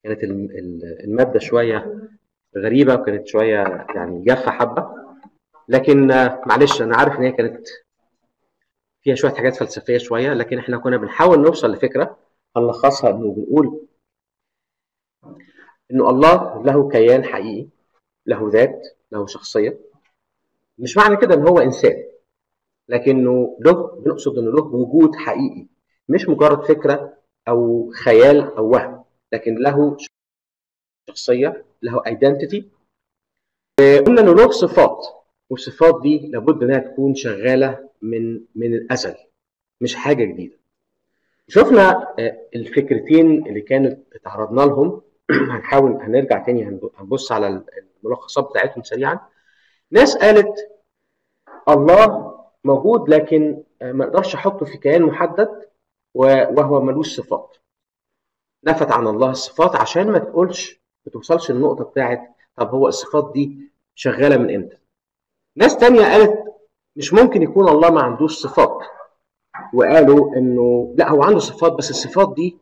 كانت الماده شويه غريبه وكانت شويه يعني جافه حبه لكن معلش انا عارف ان هي كانت فيها شويه حاجات فلسفيه شويه لكن احنا كنا بنحاول نوصل لفكره هنلخصها انه بنقول انه الله له كيان حقيقي له ذات له شخصيه مش معنى كده ان هو انسان لكنه له بنقصد انه له وجود حقيقي مش مجرد فكره او خيال او وهم لكن له شخصيه له ايدنتيتي قلنا انه له صفات والصفات دي لابد انها تكون شغاله من من الازل مش حاجه جديده شفنا الفكرتين اللي كانت اتعرضنا لهم هنحاول هنرجع تاني هنبص على الملخصات بتاعتهم سريعا ناس قالت الله موجود لكن ما اقدرش احطه في كيان محدد وهو ملوش صفات نفت عن الله الصفات عشان ما تقولش ما توصلش للنقطه بتاعت طب هو الصفات دي شغاله من امتى ناس تانية قالت مش ممكن يكون الله ما عندوش صفات وقالوا انه لا هو عنده صفات بس الصفات دي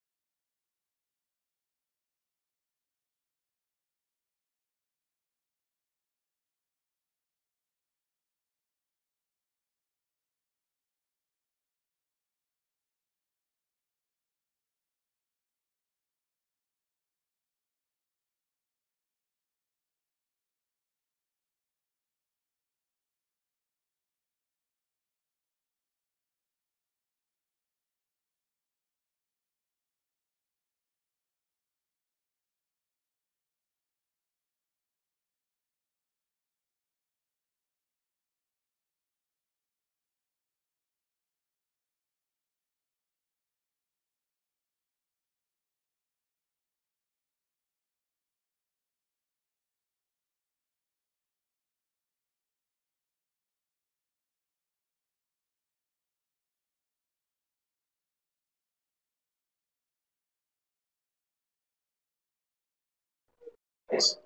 Yes.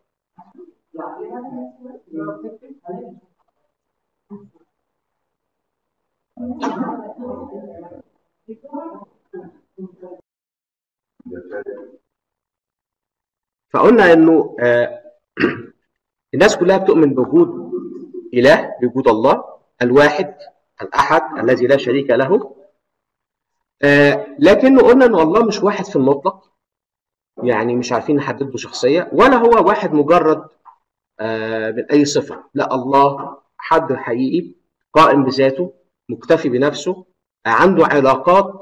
فقلنا انه آه الناس كلها بتؤمن بوجود اله بوجود الله الواحد الاحد الذي لا شريك له آه لكنه قلنا انه الله مش واحد في المطلق يعني مش عارفين نحدد له شخصيه ولا هو واحد مجرد آه من اي صفه لا الله حد حقيقي قائم بذاته مكتفي بنفسه عنده علاقات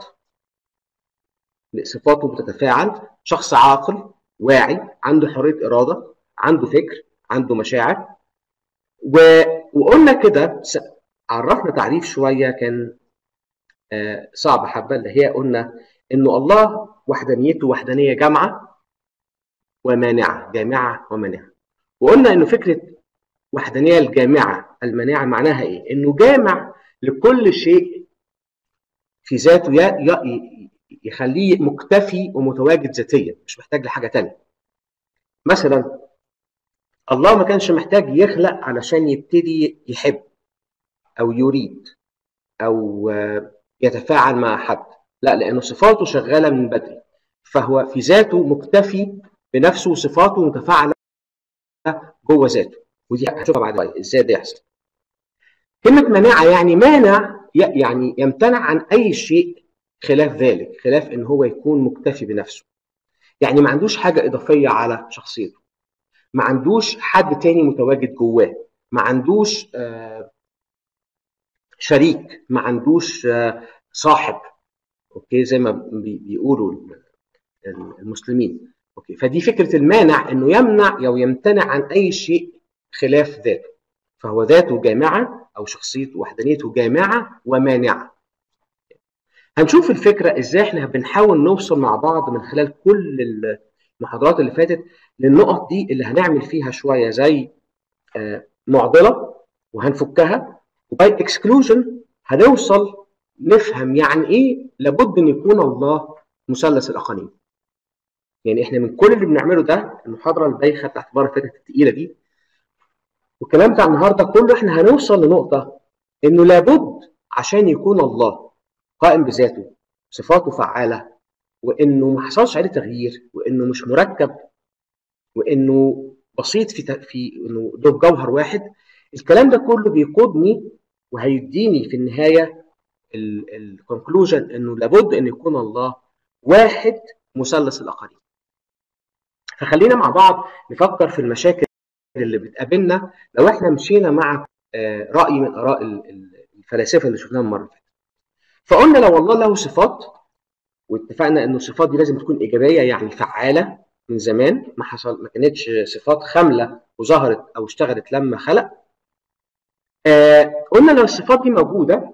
صفاته بتتفاعل شخص عاقل واعي عنده حريه اراده عنده فكر عنده مشاعر و... وقلنا كده عرفنا تعريف شويه كان آه صعب حبه اللي هي قلنا انه الله وحدانيته وحدانيه جامعه ومانعه جامعه ومانعه وقلنا انه فكره وحدانيه الجامعه المانعه معناها ايه؟ انه جامع لكل شيء في ذاته يخليه مكتفي ومتواجد ذاتيا مش محتاج لحاجه تانية مثلا الله ما كانش محتاج يخلق علشان يبتدي يحب او يريد او يتفاعل مع حد لا لانه صفاته شغاله من بدري فهو في ذاته مكتفي بنفسه وصفاته متفاعله جوه ذاته ودي هنشوفها بعد شويه ازاي ده يحصل كلمه مناعه يعني مانع يعني يمتنع عن اي شيء خلاف ذلك خلاف ان هو يكون مكتفي بنفسه يعني ما عندوش حاجه اضافيه على شخصيته ما عندوش حد تاني متواجد جواه ما عندوش آه شريك ما عندوش آه صاحب اوكي زي ما بيقولوا المسلمين اوكي فدي فكره المانع انه يمنع او يمتنع عن اي شيء خلاف ذاته فهو ذاته جامعه او شخصيته وحدانيته جامعه ومانعه هنشوف الفكره ازاي احنا بنحاول نوصل مع بعض من خلال كل المحاضرات اللي فاتت للنقط دي اللي هنعمل فيها شويه زي معضله وهنفكها وباي اكسكلوجن هنوصل نفهم يعني ايه لابد ان يكون الله مثلث الاقانيم يعني احنا من كل اللي بنعمله ده المحاضره البايخه بتاعت المره اللي فاتت الثقيله دي والكلام بتاع النهارده كله احنا هنوصل لنقطه انه لابد عشان يكون الله قائم بذاته صفاته فعاله وانه ما حصلش عليه تغيير وانه مش مركب وانه بسيط في في انه له جوهر واحد الكلام ده كله بيقودني وهيديني في النهايه الكونكلوجن انه لابد ان يكون الله واحد مثلث الاقاليم فخلينا مع بعض نفكر في المشاكل اللي بتقابلنا لو احنا مشينا مع راي من اراء الفلاسفه اللي شفناهم المره اللي فاتت فقلنا لو الله له صفات واتفقنا ان الصفات دي لازم تكون ايجابيه يعني فعاله من زمان ما حصل ما كانتش صفات خامله وظهرت او اشتغلت لما خلق آه قلنا لو الصفات دي موجوده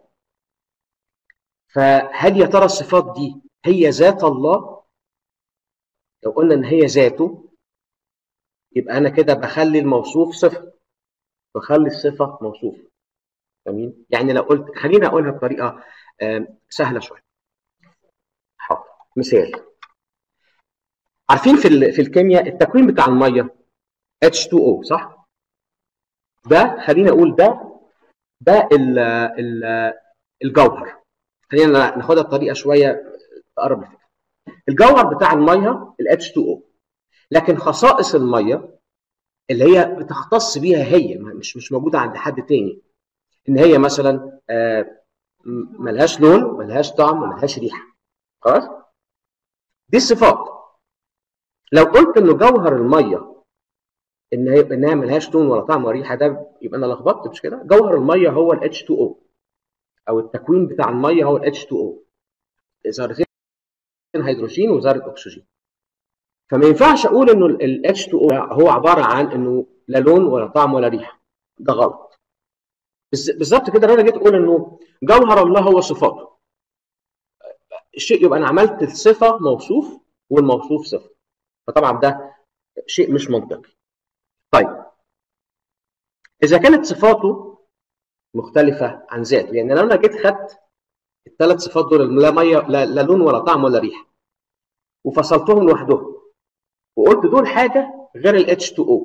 فهل يا ترى الصفات دي هي ذات الله لو قلنا ان هي ذاته يبقى انا كده بخلي الموصوف صفه بخلي الصفه موصوف جميل يعني لو قلت خليني اقولها بطريقه آه سهله شويه حاضر مثال عارفين في في الكيمياء التكوين بتاع الميه H2O صح؟ ده خلينا اقول ده ده ال ال الجوهر خلينا ناخدها بطريقه شويه تقرب الفكره الجوهر بتاع الميه ال H2O لكن خصائص الميه اللي هي بتختص بيها هي مش مش موجوده عند حد تاني ان هي مثلا ملهاش لون ملهاش طعم ملهاش ريحه خلاص دي الصفات لو قلت ان جوهر الميه ان هي انها ملهاش لون ولا طعم ولا ريحه ده يبقى انا لخبطت مش كده جوهر الميه هو ال H2O او التكوين بتاع الميه هو ال H2O ذرتين هيدروجين وذره اكسجين فما ينفعش اقول انه ال H2O هو عباره عن انه لا لون ولا طعم ولا ريحه ده غلط بالظبط كده لو انا جيت اقول انه جوهر الله هو صفاته الشيء يبقى انا عملت الصفه موصوف والموصوف صفه فطبعا ده شيء مش منطقي طيب اذا كانت صفاته مختلفه عن ذاته يعني لو انا جيت خدت الثلاث صفات دول لا ميه لا, لا لون ولا طعم ولا ريحه وفصلتهم لوحدهم وقلت دول حاجه غير ال H2O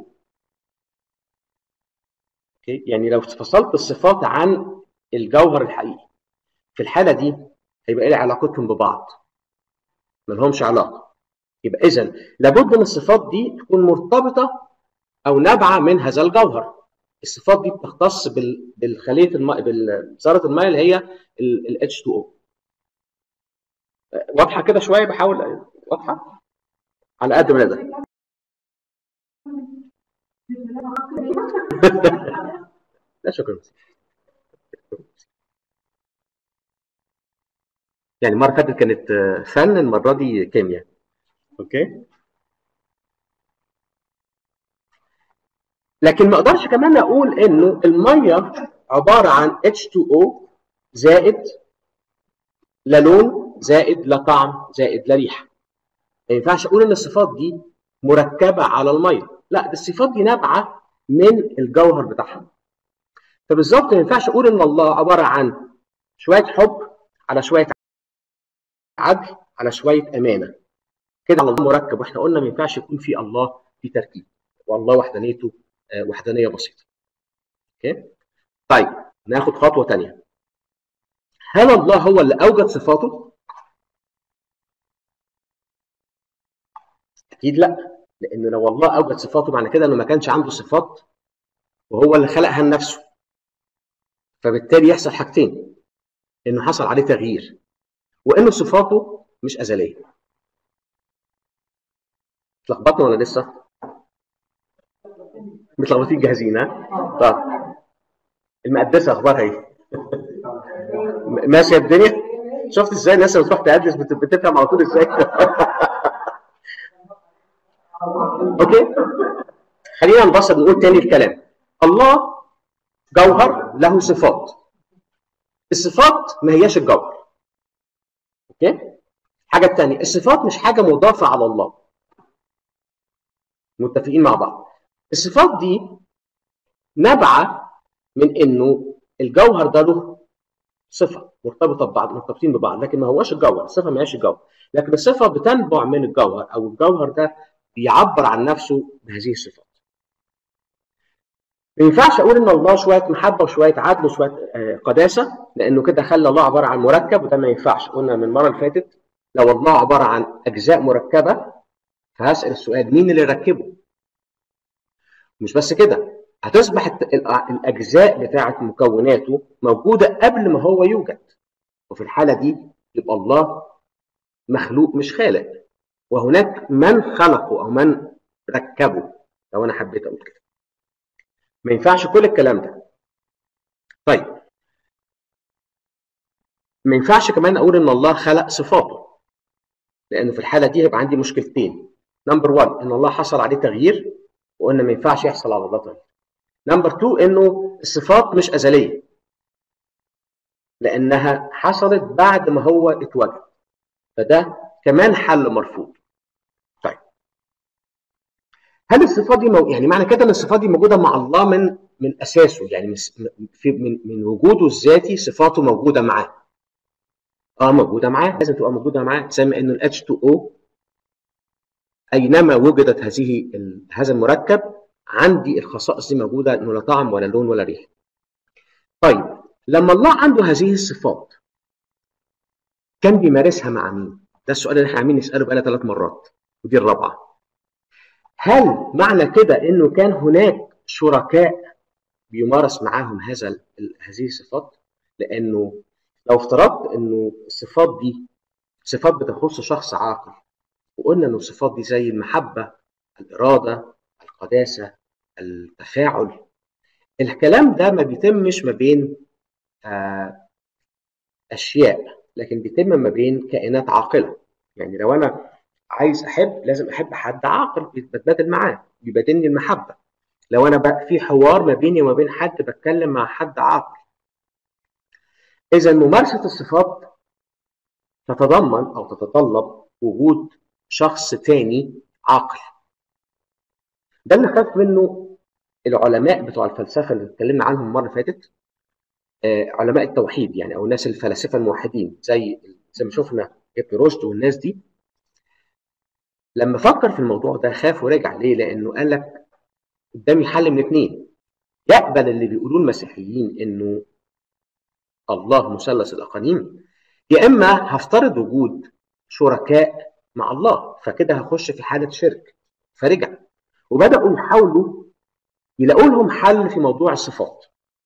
اوكي يعني لو فصلت الصفات عن الجوهر الحقيقي في الحاله دي هيبقى ايه علاقتهم ببعض ما لهمش علاقه يبقى اذا لابد ان الصفات دي تكون مرتبطه او نابعه من هذا الجوهر الصفات دي بتختص بالخليه الماء بذره الماء اللي هي ال H2O واضحه كده شويه بحاول واضحه على قد ما نقدر لا شكرا يعني المره اللي فاتت كانت فن المره دي كيمياء اوكي لكن ما اقدرش كمان اقول انه الميه عباره عن H2O زائد لا لون زائد لا طعم زائد لا ريحه ما ينفعش اقول ان الصفات دي مركبه على الميه لا دي الصفات دي نابعه من الجوهر بتاعها فبالظبط ما ينفعش اقول ان الله عباره عن شويه حب على شويه عدل على شويه امانه كده الله مركب واحنا قلنا ما ينفعش يكون في الله في تركيب والله وحدانيته وحدانيه بسيطه اوكي طيب ناخد خطوه ثانيه هل الله هو اللي اوجد صفاته اكيد لا لان لو الله اوجد صفاته معنى كده انه ما كانش عنده صفات وهو اللي خلقها لنفسه فبالتالي يحصل حاجتين انه حصل عليه تغيير وانه صفاته مش ازليه اتلخبطنا ولا لسه متلخبطين جاهزين ها طب المقدسه اخبارها ايه ماشيه الدنيا شفت ازاي الناس اللي بتروح تقدس بتفهم على طول ازاي اوكي خلينا نبسط نقول تاني الكلام الله جوهر له صفات الصفات ما هياش الجوهر اوكي حاجه الثانيه الصفات مش حاجه مضافه على الله متفقين مع بعض الصفات دي نابعه من انه الجوهر ده له صفه مرتبطه ببعض مرتبطين ببعض لكن ما هوش الجوهر الصفه ما هياش الجوهر لكن الصفه بتنبع من الجوهر او الجوهر ده بيعبر عن نفسه بهذه الصفات ما ينفعش اقول ان الله شويه محبه وشويه عدل وشويه قداسه لانه كده خلى الله عباره عن مركب وده ما ينفعش قلنا من المره اللي فاتت لو الله عباره عن اجزاء مركبه فهسال السؤال مين اللي ركبه مش بس كده هتصبح الاجزاء بتاعه مكوناته موجوده قبل ما هو يوجد وفي الحاله دي يبقى الله مخلوق مش خالق وهناك من خلقه او من ركبه لو انا حبيت اقول كده ما ينفعش كل الكلام ده طيب ما ينفعش كمان اقول ان الله خلق صفاته لانه في الحاله دي هيبقى عندي مشكلتين نمبر 1 ان الله حصل عليه تغيير وان ما ينفعش يحصل على الله تغيير نمبر 2 انه الصفات مش ازليه لانها حصلت بعد ما هو اتوجد فده كمان حل مرفوض طيب هل الصفات دي مو... يعني معنى كده ان الصفات دي موجوده مع الله من من اساسه يعني في من من وجوده الذاتي صفاته موجوده معاه اه موجوده معاه لازم تبقى موجوده معاه زي ما انه ال H2O اينما وجدت هذه هذا المركب عندي الخصائص دي موجوده انه لا طعم ولا لون ولا ريحه طيب لما الله عنده هذه الصفات كان بيمارسها مع مين؟ ده السؤال اللي احنا عاملين نساله بقالنا ثلاث مرات ودي الرابعه. هل معنى كده انه كان هناك شركاء بيمارس معاهم هذا هذه الصفات؟ لانه لو افترضت انه الصفات دي صفات بتخص شخص عاقل وقلنا ان الصفات دي زي المحبه، الاراده، القداسه، التفاعل الكلام ده ما بيتمش ما بين آه اشياء لكن بيتم ما بين كائنات عاقله يعني لو انا عايز احب لازم احب حد عاقل بتبادل معاه بيبادلني المحبه لو انا بقى في حوار ما بيني وما بين حد بتكلم مع حد عاقل اذا ممارسه الصفات تتضمن او تتطلب وجود شخص تاني عاقل ده اللي خاف منه العلماء بتوع الفلسفه اللي اتكلمنا عنهم المره اللي فاتت علماء التوحيد يعني او الناس الفلاسفه الموحدين زي زي ما شفنا ابن رشد والناس دي لما فكر في الموضوع ده خاف ورجع ليه؟ لانه قال لك قدامي حل من اثنين يقبل اللي بيقولوه المسيحيين انه الله مثلث الاقانيم يا اما هفترض وجود شركاء مع الله فكده هخش في حاله شرك فرجع وبداوا يحاولوا يلاقوا لهم حل في موضوع الصفات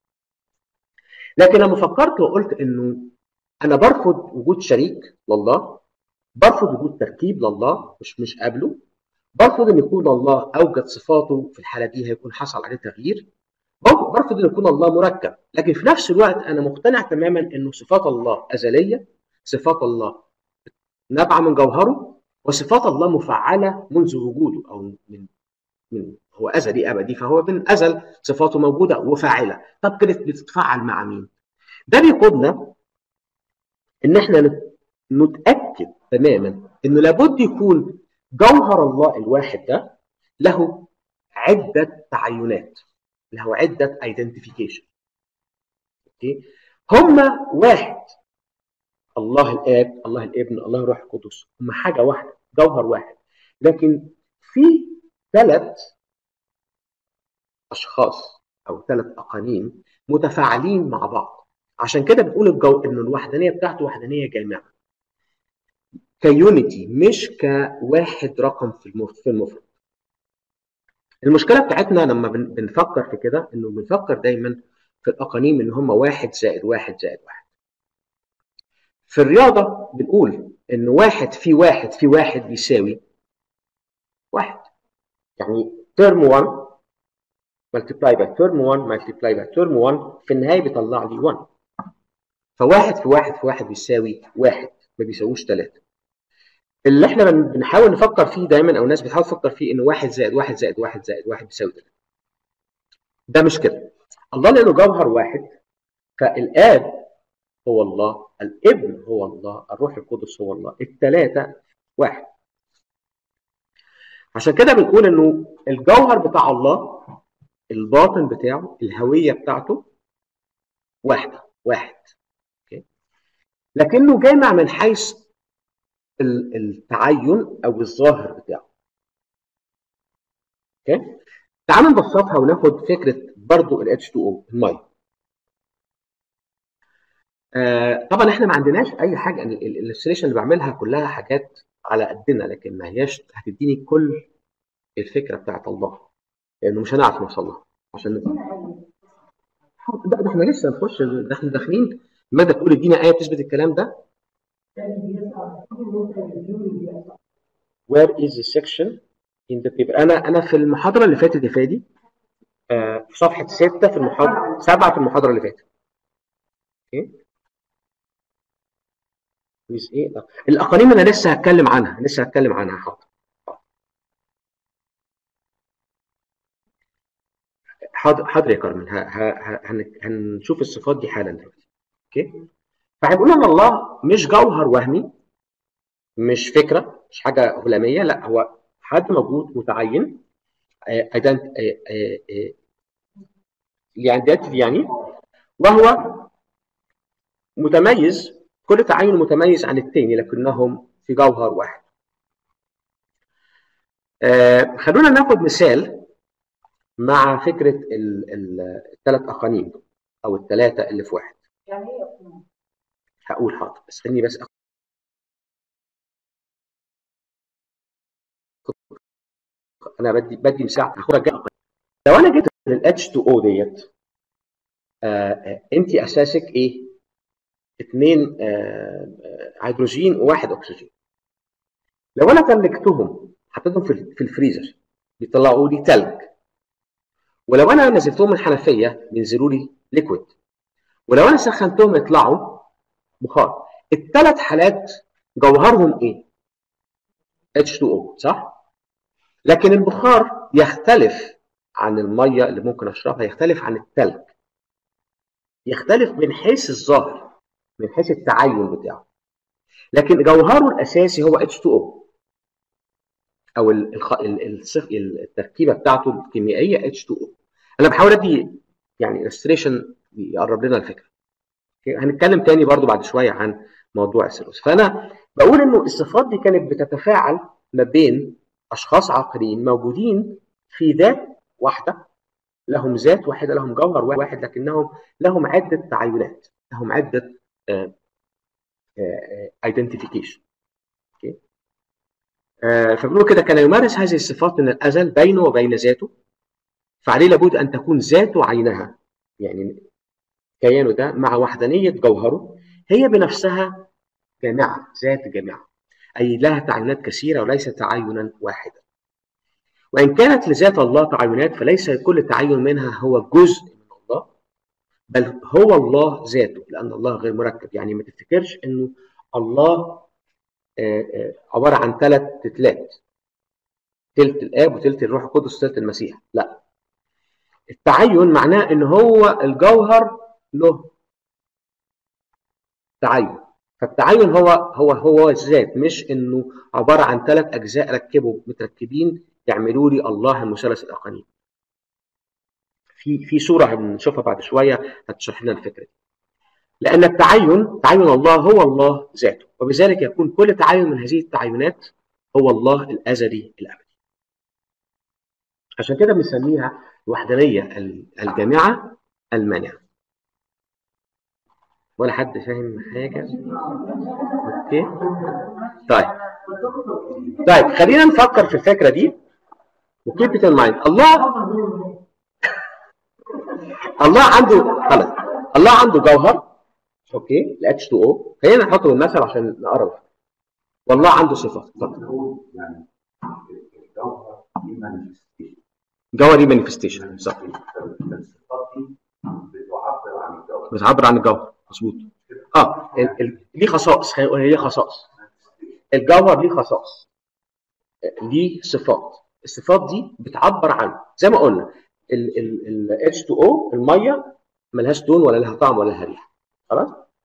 لكن لما فكرت وقلت انه انا برفض وجود شريك لله برفض وجود تركيب لله مش مش قابله برفض ان يكون الله اوجد صفاته في الحاله دي هيكون حصل عليه تغيير برفض ان يكون الله مركب لكن في نفس الوقت انا مقتنع تماما انه صفات الله ازليه صفات الله نابعه من جوهره وصفات الله مفعله منذ وجوده او من من هو ازلي ابدي فهو من ازل صفاته موجوده وفاعله طب كانت بتتفاعل مع مين ده بيقودنا ان احنا نتاكد تماما انه لابد يكون جوهر الله الواحد ده له عده تعينات له عده ايدنتيفيكيشن اوكي هما واحد الله الاب الله الابن الله الروح القدس هما حاجه واحده جوهر واحد لكن في ثلاث اشخاص او ثلاث اقانيم متفاعلين مع بعض عشان كده بنقول الجو ان الوحدانيه بتاعته وحدانيه جامعه كيونيتي مش كواحد رقم في في المفرد المشكله بتاعتنا لما بنفكر في كده انه بنفكر دايما في الاقانيم ان هم واحد زائد واحد زائد واحد في الرياضه بنقول ان واحد في واحد في واحد بيساوي واحد يعني ترم 1 multiply by term 1 multiply by term 1 في النهايه بيطلع لي 1 فواحد في واحد في واحد بيساوي واحد ما بيساووش ثلاثة اللي احنا بنحاول نفكر فيه دايما او الناس بتحاول تفكر فيه ان واحد زائد واحد زائد واحد زائد واحد بيساوي ثلاثة ده مش كده الله لانه جوهر واحد فالاب هو الله الابن هو الله الروح القدس هو الله الثلاثة واحد عشان كده بنقول انه الجوهر بتاع الله الباطن بتاعه الهوية بتاعته واحدة واحد أوكي. لكنه جامع من حيث التعين أو الظاهر بتاعه أوكي. تعالوا نبسطها وناخد فكرة برضو ال H2O المية آه طبعا احنا ما عندناش اي حاجه الالستريشن اللي بعملها كلها حاجات على قدنا لكن ما هياش هتديني كل الفكره بتاعت الله لانه مش هنعرف نوصل لها عشان ده, ده احنا لسه نخش ده احنا داخلين ماذا تقول ادينا ايه تثبت الكلام ده where is the section in the paper انا انا في المحاضره اللي فاتت يا فادي آه في صفحه 6 في المحاضره 7 في المحاضره اللي فاتت اوكي with ايه ده. الاقانيم انا لسه هتكلم عنها لسه هتكلم عنها حاضر حاضر حاضر يا كارمن ه- ه- ه- هن- هنشوف الصفات دي حالا دلوقتي اوكي فهنقول ان الله مش جوهر وهمي مش فكره مش حاجه هلاميه لا هو حد موجود متعين ايدنت يعني يعني وهو متميز كل تعين متميز عن الثاني لكنهم في جوهر واحد آه، خلونا ناخد مثال مع فكره الثلاث اقانيم دول، او الثلاثه اللي في واحد يعني ايه اقناع؟ هقول حاضر استني بس أخد- انا بدي بدي مساحه هاخدها جاي لو انا جيت لل H2O ديت آه، آه، انت اساسك ايه؟ اثنين آه، آه، هيدروجين وواحد اكسجين لو انا تلجتهم حطيتهم في ال- في الفريزر بيطلعوا لي تلج ولو انا نزلتهم الحنفيه بينزلوا لي ليكويد ولو انا سخنتهم يطلعوا بخار الثلاث حالات جوهرهم ايه H2O صح لكن البخار يختلف عن الميه اللي ممكن اشربها يختلف عن الثلج يختلف من حيث الظاهر من حيث التعين بتاعه لكن جوهره الاساسي هو H2O او ال- الخ- ال- الصف- التركيبه بتاعته الكيميائيه H2O انا بحاول ادي يعني illustration يقرب لنا الفكره أوكي؟ هنتكلم تاني برضو بعد شويه عن موضوع الثالوث فانا بقول انه الصفات دي كانت بتتفاعل ما بين اشخاص عاقلين موجودين في ذات واحده لهم ذات واحده لهم جوهر واحد لكنهم لهم عده تعينات لهم عده ايدنتيفيكيشن اوكي آه، فبنقول كده كان يمارس هذه الصفات من الازل بينه وبين ذاته فعليه لابد ان تكون ذاته عينها يعني كيانه ده مع وحدانيه جوهره هي بنفسها جامعه ذات جامعه اي لها تعينات كثيره وليس تعينا واحدا وان كانت لذات الله تعينات فليس كل تعين منها هو جزء من الله بل هو الله ذاته لان الله غير مركب يعني ما تفتكرش انه الله آه، آه، عباره عن ثلاث تتلات تلت الاب وتلت الروح القدس وتلت المسيح لا التعين معناه ان هو الجوهر له تعين فالتعين هو هو هو الذات مش انه عباره عن ثلاث اجزاء ركبوا متركبين يعملوا لي الله المثلث الاقانيم في في صوره هنشوفها بعد شويه هتشرح لنا الفكره دي لان التعين تعين الله هو الله ذاته وبذلك يكون كل تعين من هذه التعينات هو الله الازلي الابدي عشان كده بنسميها الوحدانيه الجامعه المانعه ولا حد فاهم حاجه اوكي طيب طيب خلينا نفكر في الفكره دي وكيب ات ان مايند الله الله عنده خلاص الله عنده جوهر اوكي ال H2O خلينا نحطه بالمثل عشان نقرب والله عنده صفات اتفضل يعني الجوهر دي مانيفستيشن جوهر دي مانيفستيشن صح الصفات دي بتعبر عن الجوهر بتعبر عن الجوهر مظبوط اه ال- ال- ليه خصائص خلينا نقول هي خصائص الجوهر ليه خصائص ليه صفات الصفات دي بتعبر عن زي ما قلنا ال ال ال H2O الميه ملهاش لون ولا لها طعم ولا لها ريحه خلاص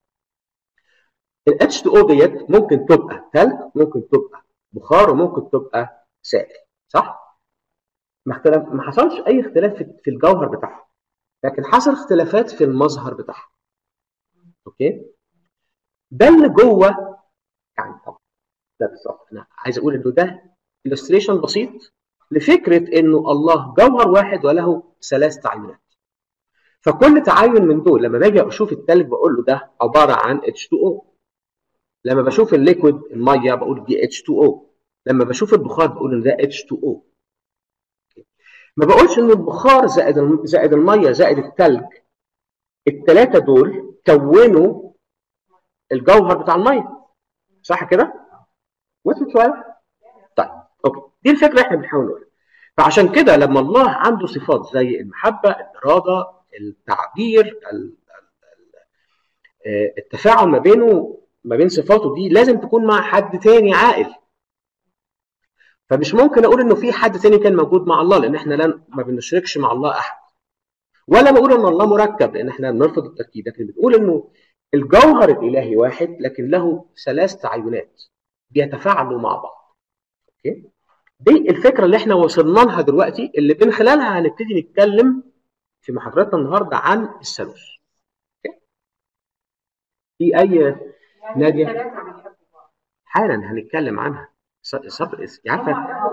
ال H2O ديت ممكن تبقى ثلج ممكن تبقى بخار وممكن تبقى سائل صح ما اختلف ما حصلش اي اختلاف في في الجوهر بتاعها لكن حصل اختلافات في المظهر بتاعها اوكي ده اللي جوه يعني طبعا ده بالظبط انا عايز اقول انه ده illustration بسيط لفكره انه الله جوهر واحد وله ثلاث تعينات فكل تعين من دول لما باجي اشوف التلج بقول له ده عباره عن H2O لما بشوف الليكويد الميه بقول دي H2O لما بشوف البخار بقول ان ده H2O ما بقولش ان البخار زائد الم- زائد الميه زائد التلج الثلاثه دول كونوا الجوهر بتاع الميه صح كده؟ وصلت شويه؟ طيب اوكي دي الفكره اللي احنا بنحاول نقولها فعشان كده لما الله عنده صفات زي المحبه الاراده التعبير ال- ال- ال- آه، التفاعل ما بينه ما بين صفاته دي لازم تكون مع حد تاني عاقل فمش ممكن اقول انه في حد تاني كان موجود مع الله لان احنا لا ما بنشركش مع الله احد ولا بقول ان الله مركب لان احنا بنرفض التركيب لكن بنقول انه الجوهر الالهي واحد لكن له ثلاث تعينات بيتفاعلوا مع بعض اوكي دي الفكره اللي احنا وصلنا لها دلوقتي اللي من خلالها هنبتدي نتكلم في محاضرتنا النهارده عن الثالوث اوكي في اي ناديه حالا هنتكلم عنها ص- صبر عارفه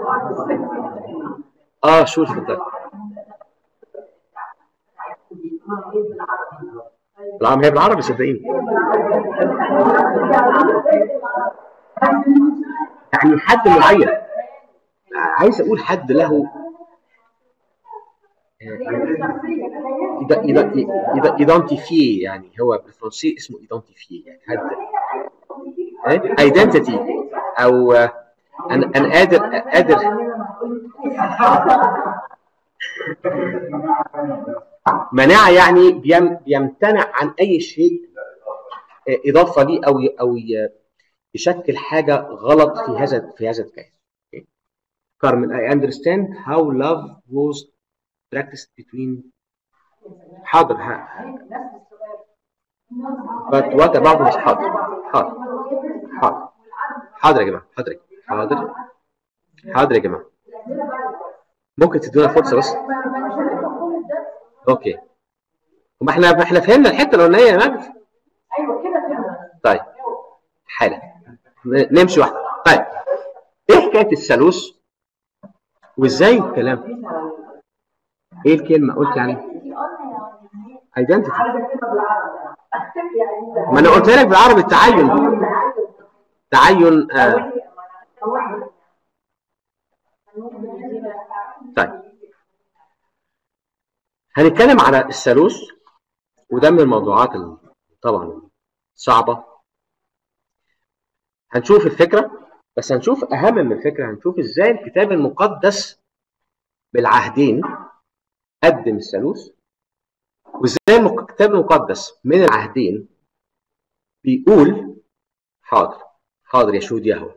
اه شو اتفضل لا ما هي بالعربي صدقيني يعني حد معين عايز اقول حد له ايدنتيفي يعني هو بالفرنسي اسمه ايدنتيفي يعني حد ايدنتيتي او آه، انا انا قادر قادر مناعه يعني بيم بيمتنع عن اي شيء آه، اضافه ليه او ي- او ي- يشكل حاجه غلط في هذا في هذا الكيان Carmen, I understand how love was practiced between حاضر ها but what about this حاضر حاضر حاضر حاضر يا جماعه حاضر حاضر حاضر يا جماعه ممكن تدونا فرصه بس اوكي وما احنا ما احنا فهمنا الحته الاولانيه يا مجد ايوه كده فهمنا طيب حالا ن- نمشي واحده طيب ايه حكايه الثالوث وازاي الكلام ايه الكلمه قلت يعني ايدنتيتي ما انا قلت لك بالعربي التعين تعين آه. طيب هنتكلم على الثالوث وده من الموضوعات ال- طبعا صعبه هنشوف الفكره بس هنشوف اهم من الفكره هنشوف ازاي الكتاب المقدس بالعهدين قدم الثالوث وازاي المك- الكتاب المقدس من العهدين بيقول حاضر حاضر يا شهود يهوه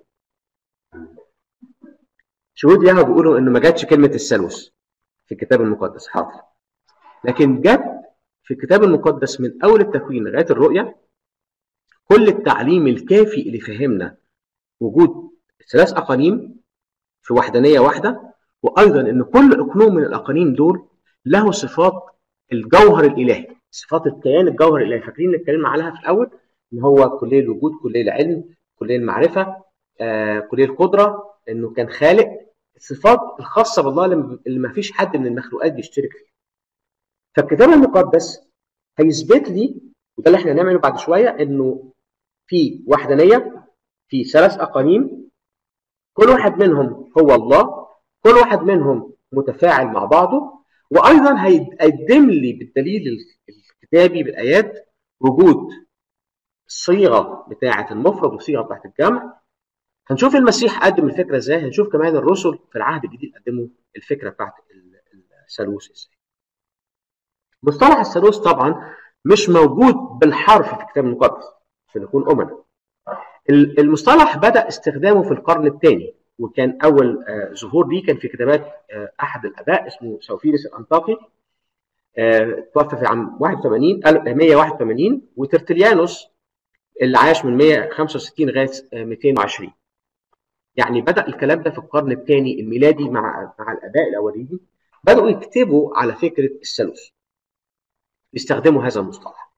شهود يهوه بيقولوا انه ما جاتش كلمه الثالوث في الكتاب المقدس حاضر لكن جت في الكتاب المقدس من اول التكوين لغايه الرؤيه كل التعليم الكافي اللي فهمنا وجود ثلاث اقانيم في وحدانيه واحده وايضا ان كل اقنوم من الاقانيم دول له صفات الجوهر الالهي صفات الكيان الجوهر الالهي فاكرين اللي اتكلمنا عليها في الاول ان هو كليه الوجود كليه العلم كليه المعرفه آه، كليه القدره انه كان خالق الصفات الخاصه بالله اللي اللي ما فيش حد من المخلوقات بيشترك فيها فالكتاب المقدس هيثبت لي وده اللي احنا هنعمله بعد شويه انه في وحدانيه في ثلاث اقانيم كل واحد منهم هو الله كل واحد منهم متفاعل مع بعضه وايضا هيقدم لي بالدليل الكتابي بالايات وجود الصيغه بتاعه المفرد والصيغه بتاعه الجمع هنشوف المسيح قدم الفكره ازاي هنشوف كمان الرسل في العهد الجديد قدموا الفكره بتاعه الثالوث ازاي مصطلح الثالوث طبعا مش موجود بالحرف في الكتاب المقدس عشان نكون امنا المصطلح بدا استخدامه في القرن الثاني وكان اول آه ظهور ليه كان في كتابات آه احد الاباء اسمه سوفيلس الانطاكي آه توفى في عام 81 181 وترتليانوس اللي عاش من 165 لغايه 220 يعني بدا الكلام ده في القرن الثاني الميلادي مع مع الاباء الاولين بداوا يكتبوا على فكره الثالوث يستخدموا هذا المصطلح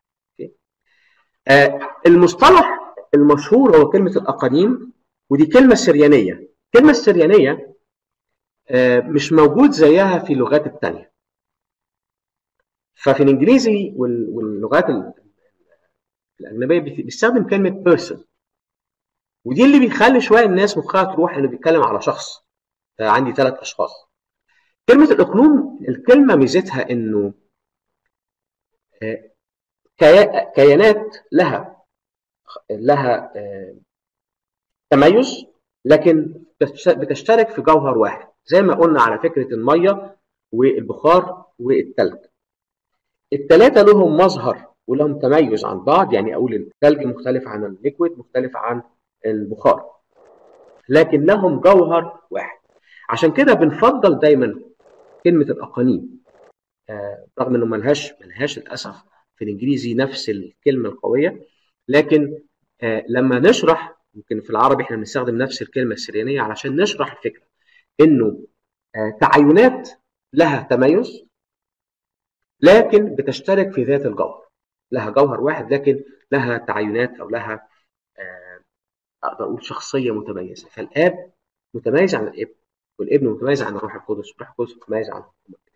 المصطلح المشهور هو كلمه الاقانيم ودي كلمه سريانيه الكلمه السريانيه مش موجود زيها في اللغات الثانيه ففي الانجليزي وال- واللغات ال- الاجنبيه بت- بيستخدم كلمه person ودي اللي بيخلي شويه الناس مخها تروح انه بيتكلم على شخص عندي ثلاث اشخاص كلمه الاقنوم الكلمه ميزتها انه آه، كيا- كيانات لها لها آه، تميز لكن بتشت- بتشترك في جوهر واحد زي ما قلنا على فكره الميه والبخار والثلج الثلاثه لهم مظهر ولهم تميز عن بعض يعني اقول الثلج مختلف عن الليكويد مختلف عن البخار لكن لهم جوهر واحد عشان كده بنفضل دايما كلمه الاقانيم آه، رغم انه ملهاش ملهاش للاسف في الانجليزي نفس الكلمه القويه لكن آه، لما نشرح يمكن في العربي احنا بنستخدم نفس الكلمه السريانيه علشان نشرح الفكره انه آه، تعينات لها تميز لكن بتشترك في ذات الجوهر لها جوهر واحد لكن لها تعينات او لها آه، اقدر اقول شخصيه متميزه فالاب متميز عن الابن والابن متميز عن الروح القدس والروح القدس متميز عن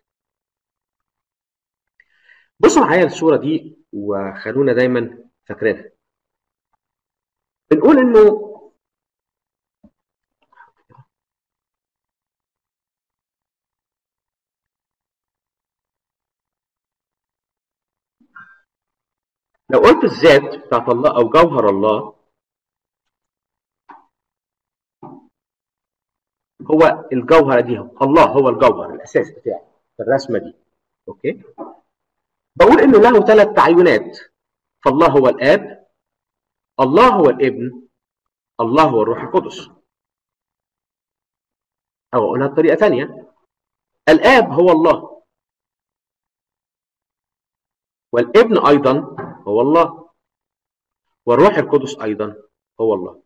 بصوا معايا الصوره دي وخلونا دايما فاكرينها بنقول انه لو قلت الذات بتاعت الله او جوهر الله هو الجوهره دي هو. الله هو الجوهر الاساس بتاعي في الرسمه دي اوكي بقول انه له ثلاث تعينات فالله هو الاب الله هو الابن الله هو الروح القدس او اقولها بطريقه ثانيه الاب هو الله والابن ايضا هو الله والروح القدس ايضا هو الله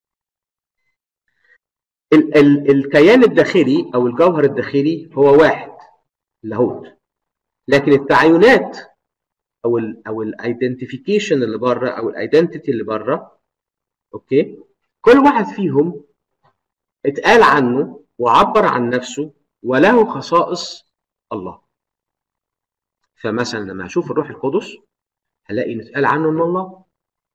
ال- ال- الكيان الداخلي او الجوهر الداخلي هو واحد لاهوت لكن التعينات او ال او الايدنتيفيكيشن اللي بره او الايدنتيتي اللي بره اوكي كل واحد فيهم اتقال عنه وعبر عن نفسه وله خصائص الله فمثلا لما اشوف الروح القدس هلاقي ان اتقال عنه انه الله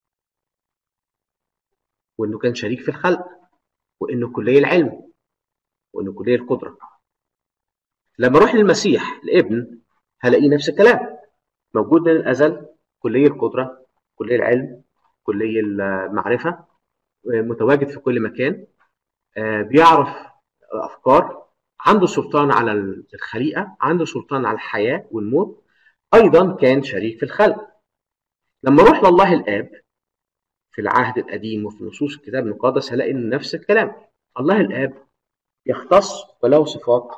وانه كان شريك في الخلق وانه كلي العلم وانه كلي القدره لما اروح للمسيح الابن هلاقي نفس الكلام موجود من الازل كلي القدره كلي العلم كلي المعرفه متواجد في كل مكان آه، بيعرف افكار عنده سلطان على الخليقه عنده سلطان على الحياه والموت ايضا كان شريك في الخلق لما اروح لله الاب في العهد القديم وفي نصوص الكتاب المقدس هلاقي انه نفس الكلام الله الاب يختص وله صفات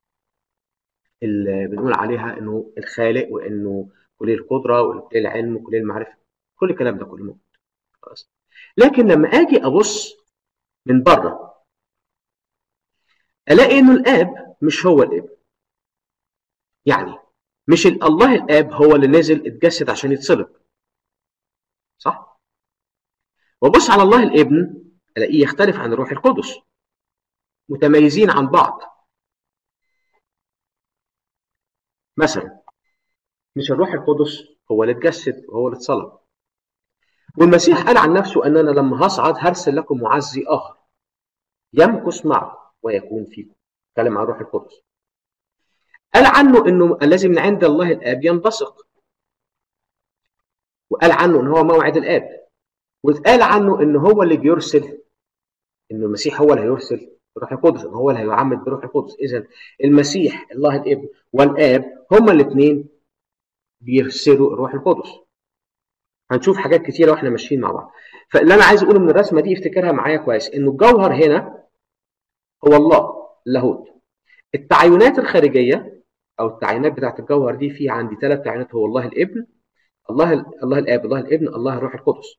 اللي بنقول عليها انه الخالق وانه كليه القدره وكليه العلم وكليه المعرفه كل الكلام ده كله موجود خلاص لكن لما اجي ابص من بره الاقي انه الاب مش هو الابن يعني مش ال- الله الاب هو اللي نزل اتجسد عشان يتصلب صح وابص على الله الابن الاقيه يختلف عن الروح القدس متميزين عن بعض مثلا مش الروح القدس هو اللي اتجسد وهو اللي اتصلب والمسيح قال عن نفسه ان انا لما هصعد هرسل لكم معزي اخر يمكث معكم ويكون فيكم اتكلم عن الروح القدس قال عنه انه الذي من عند الله الاب ينبثق وقال عنه ان هو موعد الاب واتقال عنه ان هو اللي بيرسل ان المسيح هو اللي هيرسل الروح القدس ان هو اللي هيعمد بروح القدس اذا المسيح الله الابن والاب هما الاثنين بيرسلوا الروح القدس هنشوف حاجات كتيره واحنا ماشيين مع بعض فاللي انا عايز اقوله من الرسمه دي افتكرها معايا كويس انه الجوهر هنا هو الله اللاهوت التعينات الخارجيه او التعينات بتاعت الجوهر دي في عندي ثلاث تعينات هو الله الابن الله الله الاب الله الابن الله الروح القدس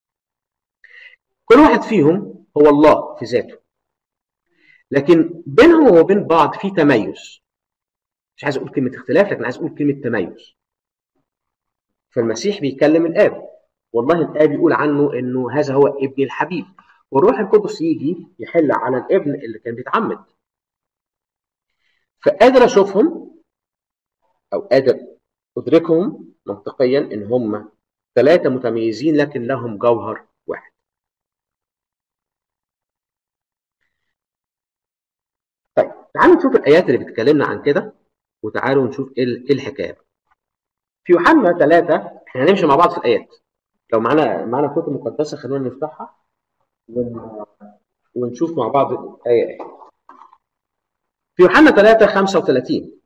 كل واحد فيهم هو الله في ذاته لكن بينهم وبين بعض في تميز مش عايز اقول كلمه اختلاف لكن عايز اقول كلمه تميز فالمسيح بيكلم الاب والله الاب يقول عنه انه هذا هو ابني الحبيب والروح القدس يجي يحل على الابن اللي كان بيتعمد فقادر اشوفهم او قادر ادركهم منطقيا ان هم ثلاثه متميزين لكن لهم جوهر واحد طيب تعالوا نشوف الايات اللي بتكلمنا عن كده وتعالوا نشوف ايه ال- إيه الحكايه في يوحنا ثلاثة احنا هنمشي مع بعض في الايات لو معانا معانا كتب مقدسه خلونا نفتحها ون... ونشوف مع بعض ايه ايه في يوحنا 3 35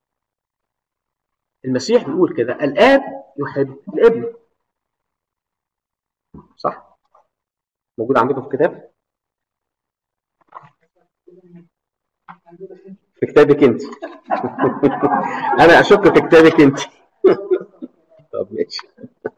المسيح بيقول كده الاب يحب الابن صح موجود عندكم في الكتاب في كتابك انت انا اشك في كتابك انت طب ماشي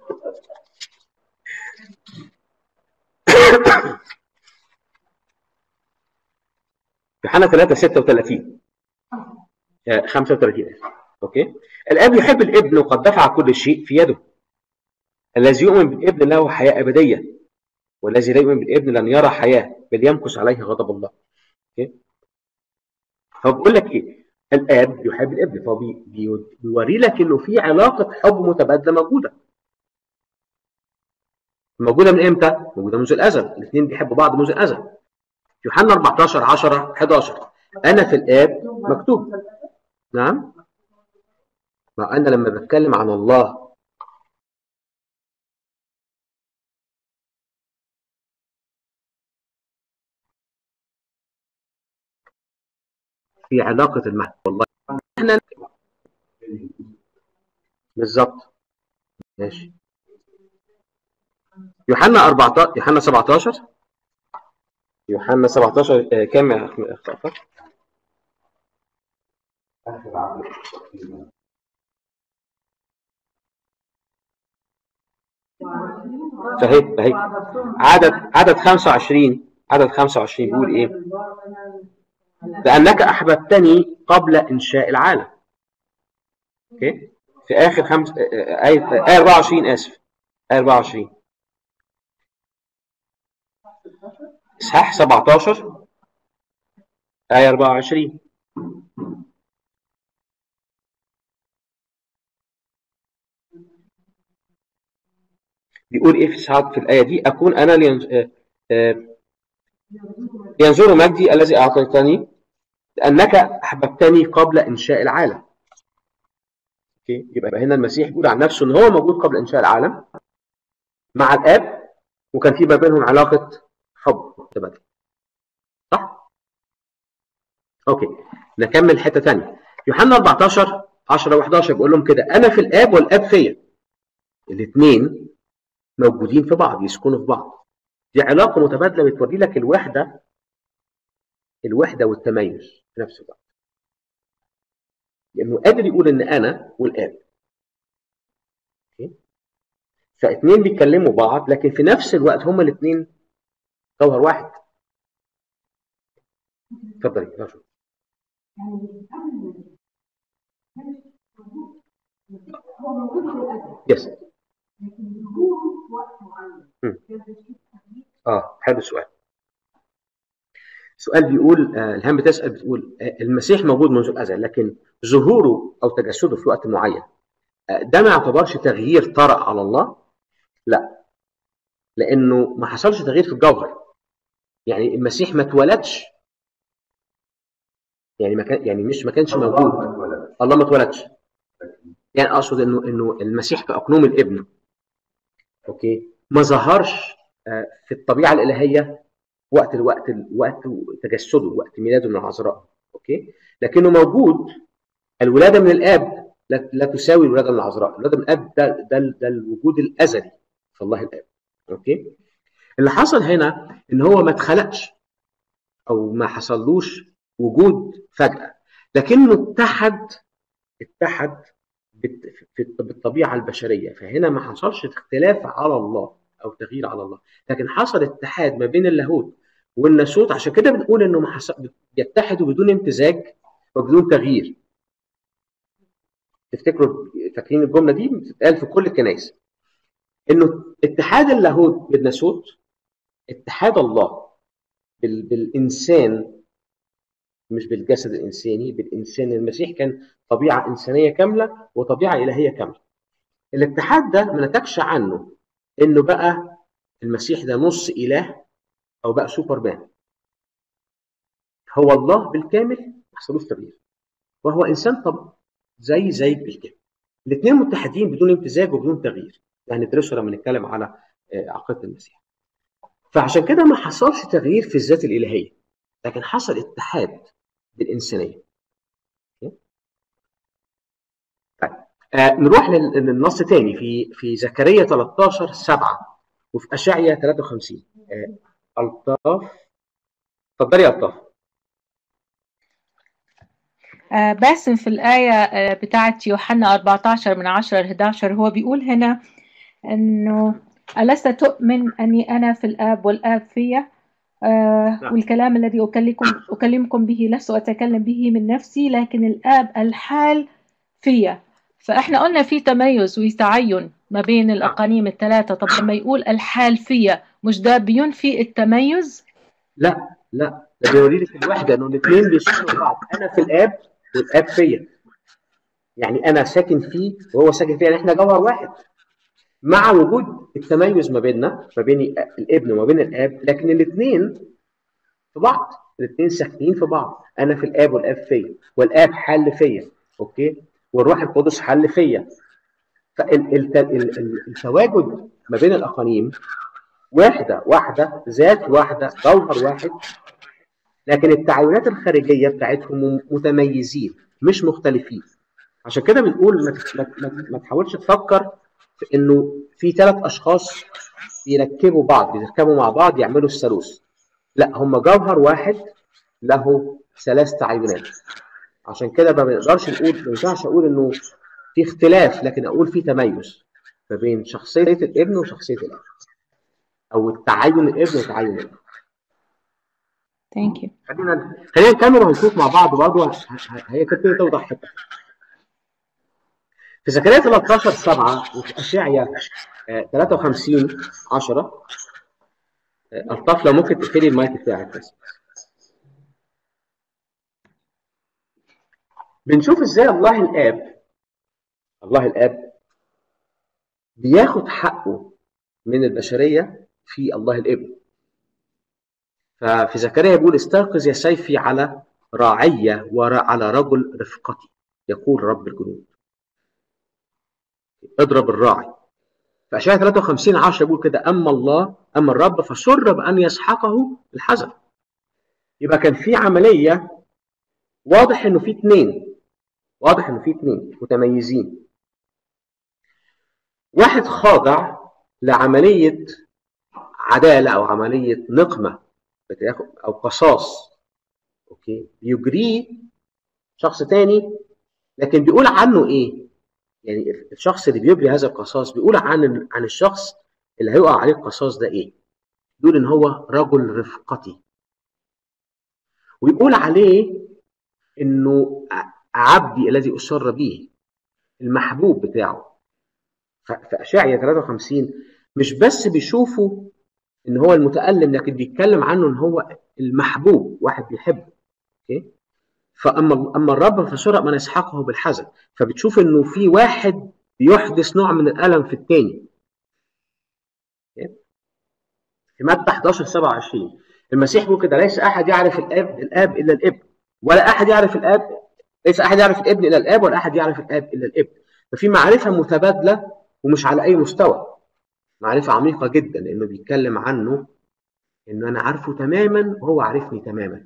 يوحنا 3 36 آه، 35 آسف. اوكي الاب يحب الابن وقد دفع كل شيء في يده الذي يؤمن بالابن له حياه ابديه والذي لا يؤمن بالابن لن يرى حياه بل يمكث عليه غضب الله اوكي فبقول لك ايه الاب يحب الابن فهو بي- بي- بيوري لك انه في علاقه حب متبادله موجوده موجوده من امتى؟ موجوده منذ الازل الاثنين بيحبوا بعض منذ الازل يوحنا 14 10 11 انا في الاب مكتوب نعم ما انا لما بتكلم عن الله في علاقه المحبه والله احنا بالظبط ماشي يوحنا 14 يوحنا 17 يوحنا 17 آه، كام يا أخ- أخ جعفر؟ اخر عقد التقييم صحيح صحيح عدد عدد 25 عدد 25 بيقول ايه؟ لأنك أحببتني قبل إنشاء العالم. أوكي؟ في آخر خمس آه، آه، آية آية 24 آسف. آية 24. إصحاح 17 آية 24. بيقول إيه في ساعات في الآية دي؟ أكون أنا لينز... آه، آه، ينظر مجدي الذي أعطيتني لأنك أحببتني قبل إنشاء العالم. اوكي يبقى هنا المسيح بيقول عن نفسه ان هو موجود قبل انشاء العالم مع الاب وكان في ما بينهم علاقه حب متبادله صح اوكي نكمل حته ثانيه يوحنا 14 10 و11 بيقول لهم كده انا في الاب والاب فيا الاثنين موجودين في بعض يسكنوا في بعض دي علاقه متبادله بتوري لك الوحده الوحده والتميز في نفس الوقت لانه قادر يقول ان انا والاب أوكي؟ فاتنين بيكلموا بعض لكن في نفس الوقت هما الاثنين جوهر واحد اتفضلي يا شو هو موجود في الأزل يس لكن ظهوره في وقت معين مم. كان تشكيل تغيير اه حلو السؤال السؤال بيقول آه الهام بتسال بتقول آه المسيح موجود منذ الازل لكن ظهوره او تجسده في وقت معين آه ده ما يعتبرش تغيير طرأ على الله لا لانه ما حصلش تغيير في الجوهر يعني المسيح ما اتولدش يعني ما كان يعني مش ما كانش الله موجود ما اتولد الله ما اتولدش يعني اقصد انه انه المسيح كاقنوم الابن اوكي ما ظهرش آه، في الطبيعه الالهيه وقت الوقت وقت تجسده وقت ميلاده من العذراء اوكي لكنه موجود الولاده من الاب لا, لا تساوي الولاده من العذراء الولاده من الاب ده ده, ده الوجود الازلي في الله الاب اوكي اللي حصل هنا ان هو ما اتخلقش او ما حصلوش وجود فجاه لكنه اتحد اتحد بت- في- بالطبيعه البشريه فهنا ما حصلش اختلاف على الله او تغيير على الله لكن حصل اتحاد ما بين اللاهوت والناسوت عشان كده بنقول انه ما حصل بيتحدوا بدون امتزاج وبدون تغيير تفتكروا فاكرين الجمله دي بتتقال في كل الكنائس انه اتحاد اللاهوت بالناسوت اتحاد الله بال- بالانسان مش بالجسد الانساني بالانسان المسيح كان طبيعه انسانيه كامله وطبيعه الهيه كامله الاتحاد ده ما نتجش عنه انه بقى المسيح ده نص اله او بقى سوبرمان هو الله بالكامل ما حصلوش تغيير وهو انسان طب زي زيك بالكامل الاثنين متحدين بدون امتزاج وبدون تغيير يعني ندرسه لما نتكلم على آه، عقيده المسيح فعشان كده ما حصلش تغيير في الذات الالهيه لكن حصل اتحاد بالانسانيه طيب آه نروح لل- للنص تاني في في زكريا 13 7 وفي اشعيا 53 آه الطاف اتفضلي يا الطاف آه، باسم في الآية آه، بتاعت يوحنا 14 من 10 ل 11 هو بيقول هنا إنه ألست تؤمن أني أنا في الآب والآب فيا آه، نعم. والكلام الذي أكلمكم أكلمكم به لست أتكلم به من نفسي لكن الآب الحال فيا فإحنا قلنا في تميز وتعين ما بين الأقانيم الثلاثة طب لما يقول الحال فيا مش ده بينفي التميز؟ لا لا ده بيوري لك الوحده انه الاثنين بيشتغلوا بعض انا في الاب والاب فيا يعني انا ساكن فيه وهو ساكن فيا يعني احنا جوهر واحد مع وجود التميز ما بيننا ما بين الابن وما بين الاب لكن الاثنين في بعض الاثنين ساكنين في بعض انا في الاب والاب فيا والاب حل فيا اوكي والروح القدس حل فيا فالتواجد ما بين الاقانيم واحده واحده ذات واحده جوهر واحد لكن التعاونات الخارجيه بتاعتهم متميزين مش مختلفين عشان كده بنقول ما تت- ما ما- ما تحاولش تفكر في انه في ثلاث اشخاص بيركبوا بعض بيركبوا مع بعض يعملوا الثالوث لا هم جوهر واحد له ثلاث تعاونات عشان كده ما بنقدرش نقول ما ينفعش اقول انه في اختلاف لكن اقول في تميز ما بين شخصيه الابن وشخصيه الاب او التعاين الابن وتعاين الاب Thank you. خلينا خلينا نكمل وهنشوف مع بعض برضه ه- ه- هي تبتدي توضح حته في زكريا 13 7 وفي اشعيا آه، 53 10 آه، الطف لو ممكن تقفلي المايك بتاعك بس بنشوف ازاي الله الاب الله الاب بياخد حقه من البشريه في الله الابن ففي زكريا بيقول استيقظ يا سيفي على راعية وعلى رجل رفقتي يقول رب الجنود اضرب الراعي في أشعياء 53 10 بيقول كده أما الله أما الرب فسر بأن يسحقه الحزن يبقى كان في عملية واضح إنه في اتنين واضح إنه في اتنين متميزين واحد خاضع لعملية عدالة أو عملية نقمة بتاخد أو قصاص أوكي يجريه شخص تاني لكن بيقول عنه إيه؟ يعني الشخص اللي بيجري هذا القصاص بيقول عن عن الشخص اللي هيقع عليه القصاص ده إيه؟ بيقول إن هو رجل رفقتي ويقول عليه إنه عبدي الذي أسر به المحبوب بتاعه في أشعيا 53 مش بس بيشوفوا ان هو المتألم لكن بيتكلم عنه ان هو المحبوب واحد بيحبه اوكي فاما اما الرب فسرق من يسحقه بالحزن فبتشوف انه في واحد بيحدث نوع من الالم في الثاني في متى 11 27 المسيح بيقول كده ليس احد يعرف الاب الاب الا الابن ولا احد يعرف الاب ليس احد يعرف الابن الا الاب ولا احد يعرف الاب الا الابن ففي معرفه متبادله ومش على اي مستوى معرفة عميقة جدا لأنه بيتكلم عنه إنه أنا عارفه تماما وهو عارفني تماما.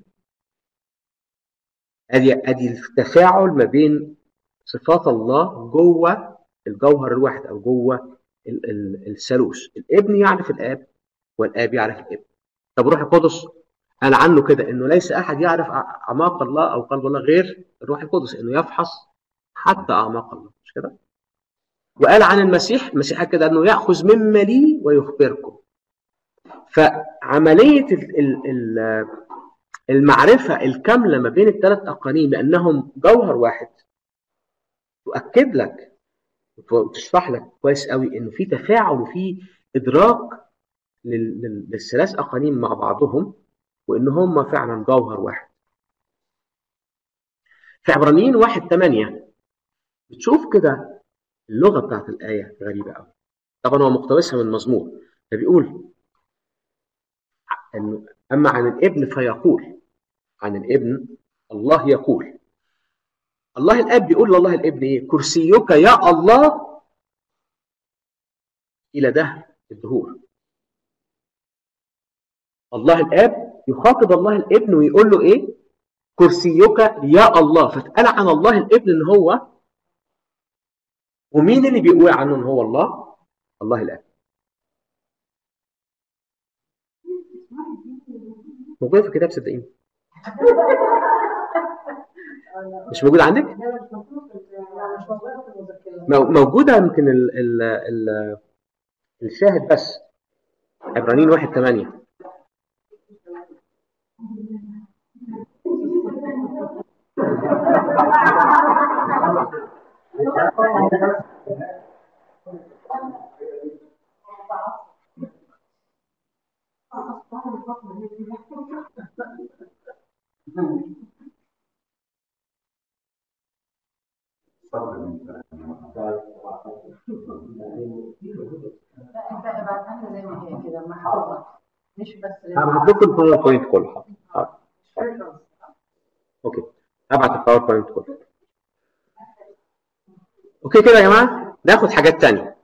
أدي أدي التفاعل ما بين صفات الله جوه الجوهر الواحد أو جوه ال- ال- الثالوث. الابن يعرف الآب والآب يعرف الابن. طب الروح القدس قال عنه كده إنه ليس أحد يعرف أع- أعماق الله أو قلب الله غير الروح القدس إنه يفحص حتى أعماق الله مش كده؟ وقال عن المسيح المسيح كده انه ياخذ مما لي ويخبركم فعمليه ال- ال- ال- المعرفه الكامله ما بين الثلاث اقانيم لانهم جوهر واحد تؤكد لك وتشرح لك كويس قوي انه في تفاعل وفي ادراك لل- لل- للثلاث اقانيم مع بعضهم وان هم فعلا جوهر واحد في عبرانيين واحد ثمانية بتشوف كده اللغة بتاعت الآية غريبة قوي طبعا هو مقتبسها من مزمور فبيقول إنه أما عن الابن فيقول عن الابن الله يقول الله الاب بيقول لله الابن ايه كرسيك يا الله الى ده الدهور الله الاب يخاطب الله الابن ويقول له ايه كرسيك يا الله فاتقال عن الله الابن ان هو ومين اللي بيقول عنه ان هو الله الله الاب موجود في الكتاب صدقيني مش موجود عندك ده مش مفروض يعني مش موجود في المذكرات مو- موجودة يمكن ال ال ال الشاهد بس عبرانيين واحد ثمانية صبر من فهم. لا انت ابعتها لنا زي ما هي كده محفوظه مش بس هبعت لكم الباوربوينت كله حاضر. حاضر. اوكي هبعت الباوربوينت كله اوكي كده يا جماعه ناخد حاجات تانية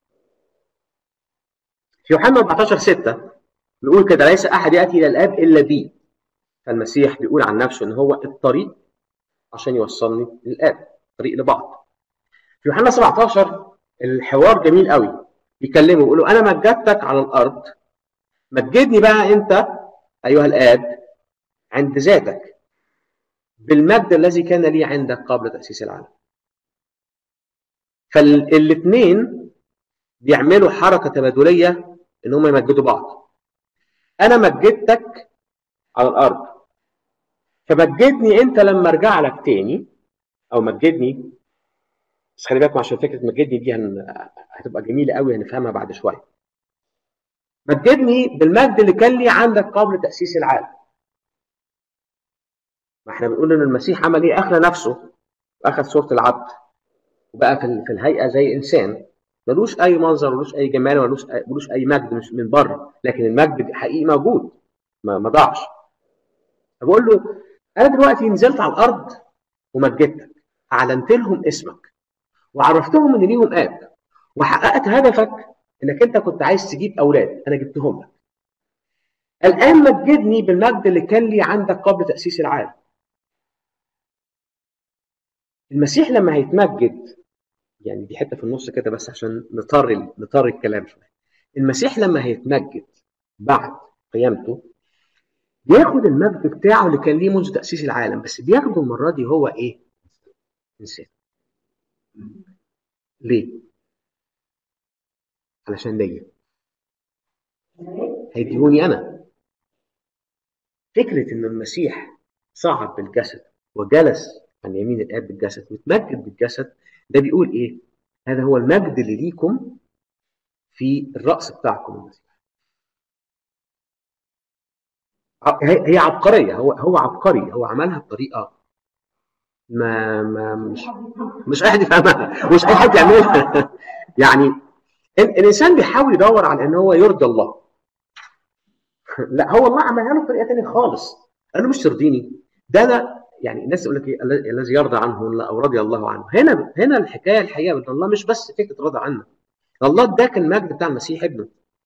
في يوحنا 14 6 بيقول كده ليس احد ياتي الى الاب الا بي فالمسيح بيقول عن نفسه ان هو الطريق عشان يوصلني للاب طريق لبعض في يوحنا 17 الحوار جميل قوي بيكلمه يقول له انا مجدتك على الارض مجدني بقى انت ايها الاب عند ذاتك بالمجد الذي كان لي عندك قبل تاسيس العالم فالاثنين بيعملوا حركه تبادليه ان هم يمجدوا بعض انا مجدتك على الارض فمجدني انت لما ارجع لك تاني او مجدني بس خلي بالكم عشان فكره مجدني دي هن... هتبقى جميله قوي هنفهمها بعد شويه مجدني بالمجد اللي كان لي عندك قبل تاسيس العالم ما احنا بنقول ان المسيح عمل ايه اخلى نفسه واخذ صوره العبد وبقى في, ال- في الهيئه زي انسان ملوش اي منظر ملوش اي جمال ملوش أي- ملوش اي مجد مش من بره لكن المجد حقيقي موجود ما ما ضاعش فبقول له انا دلوقتي نزلت على الارض ومجدتك اعلنت لهم اسمك وعرفتهم ان ليهم اب وحققت هدفك انك انت كنت عايز تجيب اولاد انا جبتهم لك الان مجدني بالمجد اللي كان لي عندك قبل تاسيس العالم المسيح لما هيتمجد يعني دي حته في النص كده بس عشان نطر نطر الكلام شويه المسيح لما هيتمجد بعد قيامته بياخد المجد بتاعه اللي كان ليه منذ تاسيس العالم بس بياخده المره دي هو ايه انسان ليه علشان ليا هيديهوني انا فكره ان المسيح صعد بالجسد وجلس عن يمين الاب بالجسد وتمجد بالجسد ده بيقول ايه هذا هو المجد اللي ليكم في الراس بتاعكم المسيح ع- هي هي عبقريه هو هو عبقري هو عملها بطريقه ما ما مش مش اي حد يفهمها مش اي حد يعملها يعني ال- الانسان بيحاول يدور على ان هو يرضي الله لا هو الله عملها له بطريقه ثانيه خالص قال له مش ترضيني ده انا يعني الناس تقول لك ايه الذي الذي يرضى عنه لا او رضي الله عنه هنا هنا الحكايه الحقيقه ان الله مش بس فكره رضا عنه الله اداك المجد بتاع المسيح ابنه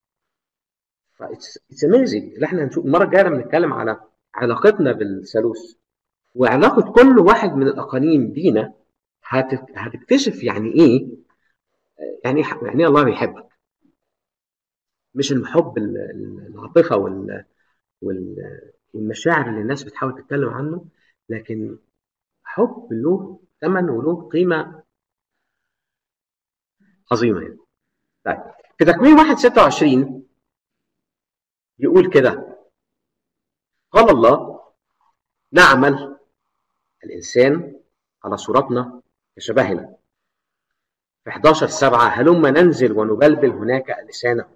فاتس اميزنج اللي احنا هنشوف المره الجايه لما نتكلم على علاقتنا بالثالوث وعلاقه كل واحد من الاقانيم بينا هت- هتكتشف يعني ايه يعني ايه يعني ايه الله بيحبك مش المحب ال- ال- العاطفه وال وال- والمشاعر اللي الناس بتحاول تتكلم عنه لكن حب له ثمن وله قيمه عظيمه يعني. طيب في تكوين 1 26 يقول كده قال الله نعمل الانسان على صورتنا كشبهنا في 11 7 هلم ننزل ونبلبل هناك لسانه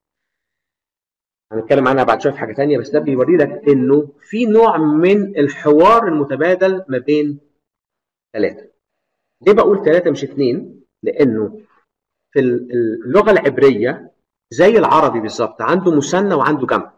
هنتكلم عنها بعد شويه في حاجه ثانيه بس ده بيوري لك انه في نوع من الحوار المتبادل ما بين ثلاثة ليه بقول ثلاثة مش اثنين؟ لأنه في ال- اللغة العبرية زي العربي بالظبط عنده مثنى وعنده جمع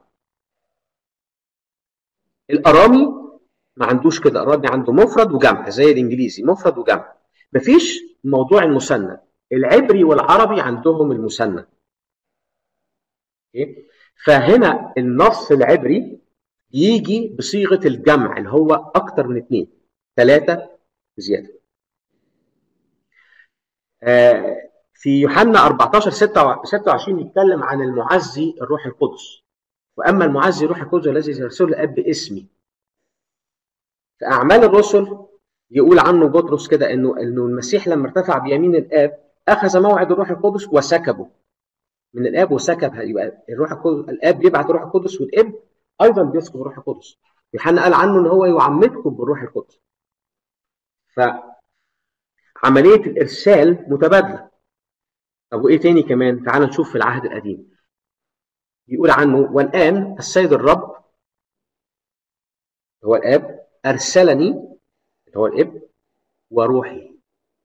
الأرامي ما عندوش كده الأرامي عنده مفرد وجمع زي الإنجليزي مفرد وجمع مفيش موضوع المثنى العبري والعربي عندهم المثنى أوكي؟ فهنا النص العبري يجي بصيغة الجمع اللي هو أكتر من اثنين ثلاثة زيادة آه، في يوحنا 14 26 يتكلم عن المعزي الروح القدس واما المعزي الروح القدس الذي يرسله الاب باسمي في اعمال الرسل يقول عنه بطرس كده انه انه المسيح لما ارتفع بيمين الاب اخذ موعد الروح القدس وسكبه من الاب وسكب يبقى الروح القدس الاب بيبعت الروح القدس والابن ايضا بيسكب الروح القدس يوحنا قال عنه ان هو يعمدكم بالروح القدس فعمليه الارسال متبادله طب وايه تاني كمان تعال نشوف في العهد القديم يقول عنه والان السيد الرب هو الاب ارسلني اللي هو الابن وروحي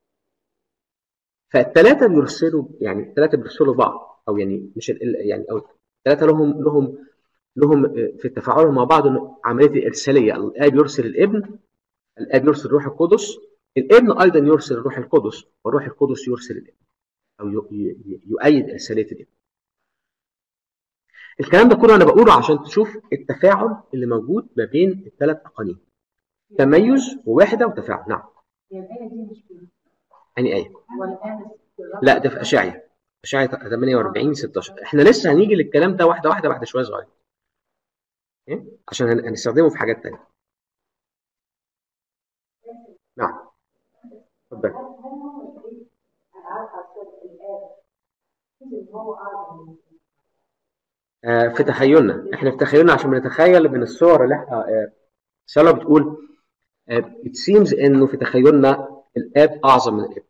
فالثلاثه بيرسلوا يعني الثلاثه بيرسلوا بعض او يعني مش ال- يعني او الثلاثه لهم لهم لهم في تفاعلهم مع بعض إنه عمليه الارساليه الاب يرسل الابن الاب يرسل الروح القدس الابن ايضا يرسل الروح القدس والروح القدس يرسل الابن او ي- ي- يؤيد ارساليه الابن الكلام ده كله انا بقوله عشان تشوف التفاعل اللي موجود ما بين الثلاث اقانيم تميز ووحده وتفاعل نعم هي الآية دي مش فيه يعني ايه والآن الرب لا ده في اشعيا اشعيا 48 16 احنا لسه هنيجي للكلام ده واحده واحده بعد شويه صغير إيه؟ عشان هن- هنستخدمه في حاجات تانية نعم اتفضل آه، في تخيلنا احنا في تخيلنا عشان بنتخيل من الصور اللي احنا آه، سلا بتقول آه، it seems انه في تخيلنا الاب اعظم من الابن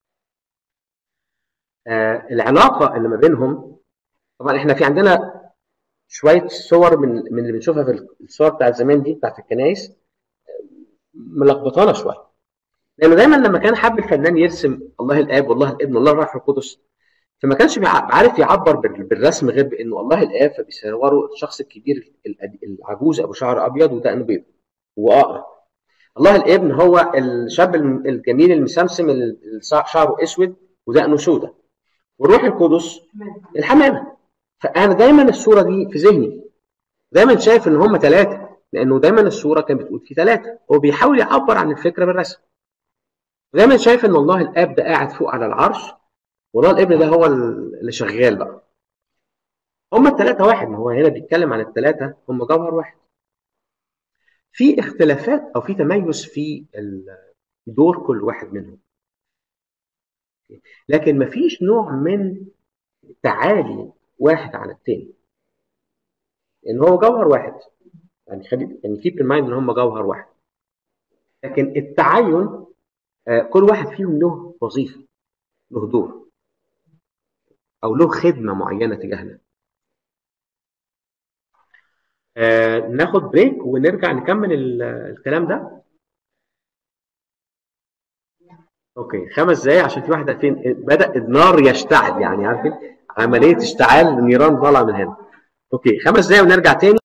آه، العلاقه اللي ما بينهم طبعا احنا في عندنا شويه صور من من اللي بنشوفها في الصور بتاعت زمان دي بتاعت الكنائس ملخبطانا شويه لانه دايما لما كان حب الفنان يرسم الله الاب والله الابن والله الروح القدس فما كانش بيع- عارف يعبر بال- بالرسم غير بانه الله الاب فبيصوروا الشخص الكبير الأد- العجوز ابو شعر ابيض ودقن بيض واقرع الله الابن هو الشاب الم- الجميل المسمسم اللي شعره اسود ودقنه سودة والروح القدس الحمامه فانا دايما الصوره دي في ذهني دايما شايف ان هم ثلاثه لانه دايما الصوره كانت بتقول في ثلاثه هو بيحاول يعبر عن الفكره بالرسم دايما شايف ان الله الاب ده قاعد فوق على العرش والله الابن ده هو اللي شغال بقى هم الثلاثه واحد ما هو هنا بيتكلم عن الثلاثه هم جوهر واحد في اختلافات او في تميز في ال- دور كل واحد منهم لكن مفيش نوع من تعالي واحد على الثاني لان هو جوهر واحد يعني خلي يعني كيب ان مايند ان هم جوهر واحد لكن التعين آه، كل واحد فيهم له وظيفه له دور او له خدمه معينه تجاهنا آه، ناخد بريك ونرجع نكمل ال- الكلام ده اوكي خمس دقايق عشان في واحده فين بدا النار يشتعل يعني عارفين عمليه اشتعال نيران طالعه من هنا اوكي خمس دقايق ونرجع تاني